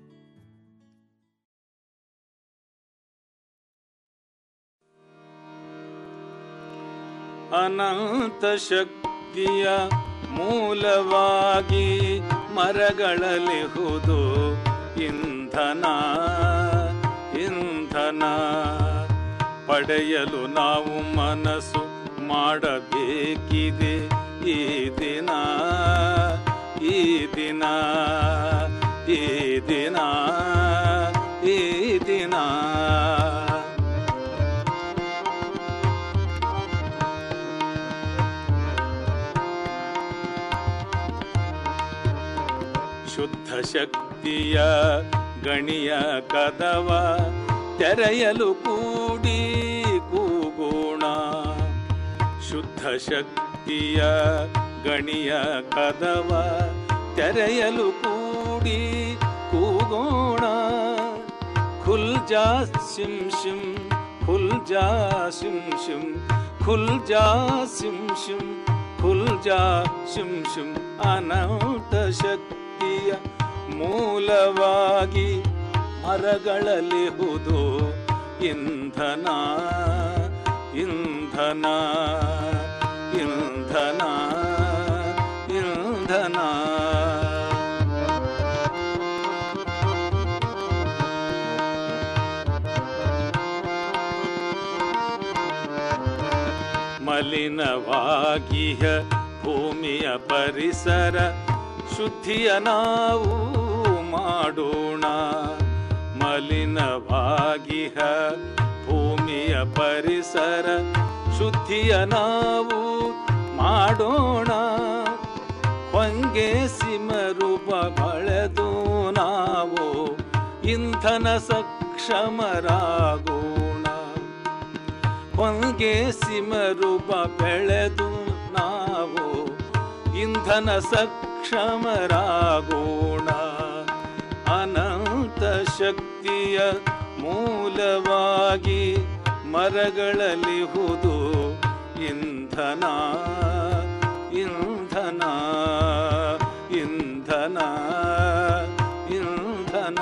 Q: ಅನಂತ ಶಕ್ತಿಯ ಮೂಲವಾಗಿ ಮರಗಳಲಿಹುದು ಇಂಧನ ಇಂಧನ ಪಡೆಯಲು ನಾವು ಮನಸ್ಸು ಮಾಡಬೇಕಿದೆ ಈ ದಿನ ಈ ದಿನ ಈ ದಿನ ಈ ದಿನ ಶುದ್ಧ ಶಕ್ತಿ ಶಕ್ತಿಯ ಗಣಿಯ ಕದವ ತೆರೆಯಲು ಕೂಡಿ ಕೂಗೋಣ ಶುದ್ಧ ಶಕ್ತಿಯ ಗಣಿಯ ಕದವ ತೆರೆಯಲು ಕೂಡಿ ಕೂಗೋಣ ಖುಲ್ ಜಾ ಸಿಂ ಶಿಂ ಖುಲ್ ಜಾ ಸಿಂ ಶಿಂ ಖುಲ್ ಜಾ ಸಿಂ ಶಿಂ ಖುಲ್ ಜಾ ಶಿಂ ಶಿಂ ಅನಂತ ಶಕ್ತಿಯ ಮೂಲವಾಗಿ ಮರಗಳಲ್ಲಿ ಹುದು ಇಂಧನ ಇಂಧನ ಇಂಧನ ಇಂಧನ ಮಲಿನವಾಗಿಯ ಭೂಮಿಯ ಪರಿಸರ ಶುದ್ಧಿಯ ನಾವು ಮಾಡೋಣ ಮಲಿನವಾಗಿಹ ಭೂಮಿಯ ಪರಿಸರ ಶುದ್ಧಿಯ ನಾವು ಮಾಡೋಣ ಹೊಂಗೆ ಸಿಮರೂಪ ಬಳೆದು ನಾವು ಇಂಧನ ಸಕ್ಷಮರಾಗೋಣ ಹೊಂಗೆ ಸಿಮರೂಪ ಬೆಳೆದು ನಾವು ಇಂಧನ ಸಕ್ಷಮರಾಗೋಣ ಅನಂತ ಶಕ್ತಿಯ ಮೂಲವಾಗಿ ಮರಗಳಲ್ಲಿ ಹುದು ಇಂಧನ ಇಂಧನ ಇಂಧನ ಇಂಧನ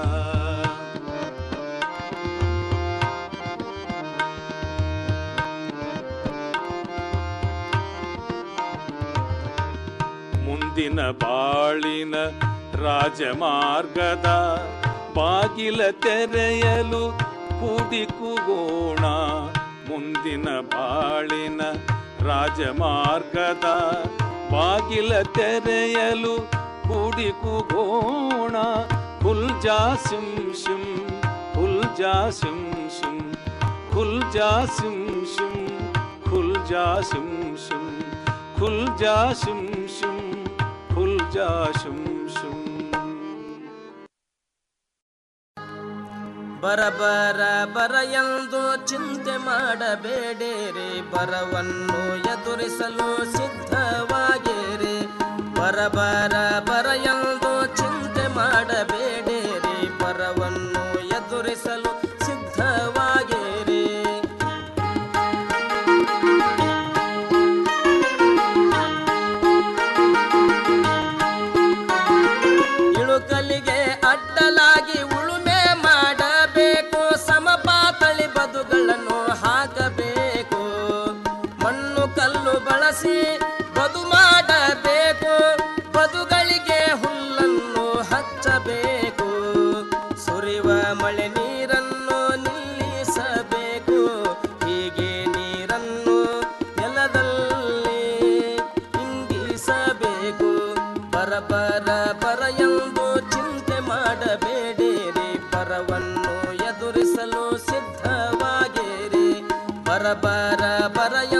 Q: ಮುಂದಿನ ಬಾಳಿನ ರಾಜಮಾರ್ಗದ ಬಾಗಿಲ ತೆರೆಯಲು ಕೂಡಿ ಕೂಗೋಣ ಮುಂದಿನ ಬಾಳಿನ ರಾಜಮಾರ್ಗದ ಬಾಗಿಲ ತೆರೆಯಲು ಕೂಡಿ ಕೂಗೋಣ ಖುಲ್ ಜಾ ಸಿಂ ಶಿಂ ಖುಲ್ ಜಾ ಸಿಂ ಶಿಂ ಖುಲ್ ಜಾ ಸಿಂ ಶಿಂ ಖುಲ್ ಜಾ ಸಿಂ ಶಿಂ ಖುಲ್ ಜಾ ಶಿಂ ಶಿಂ ಖುಲ್ ಜಾ ಶಿಂ ಶಿಂ
R: ಬರ ಬರ ಬರ ಎಂದು ಚಿಂತೆ ಮಾಡಬೇಡಿರಿ ಬರವನ್ನು ಎದುರಿಸಲು ಸಿದ್ಧವಾಗಿರಿ ಬರ ಬರ ಬರ ಎಂದು ಚಿಂತೆ ಮಾಡಬೇಡಿರಿ ಬರವನ್ನು ಎದುರಿಸಲು ಸಿದ್ಧವಾಗಿರಿ ಇಳುಕಲಿಗೆ ಅಡ್ಡಲಾಗಿ ಉಳುಮೆ ಮಾಡಬೇಕು ಸಮಪಾತಳಿ ಬದುಗಳನ್ನು ಹಾಕಬೇಕು ಮಣ್ಣು ಕಲ್ಲು ಬಳಸಿ ಬದು ಮಾಡಬೇಕು ಬದುಗಳಿಗೆ ಹುಲ್ಲನ್ನು ಹಚ್ಚಬೇಕು ಸುರಿವ ಮಳೆ ನೀರನ್ನು ನಿಲ್ಲಿಸಬೇಕು ಹೀಗೆ ನೀರನ್ನು ನೆಲದಲ್ಲಿ ಇಂಗಿಸಬೇಕು ಬರ ಬರ ಬರ ಎಂದು ಚಿಂತೆ ಮಾಡಬೇಕು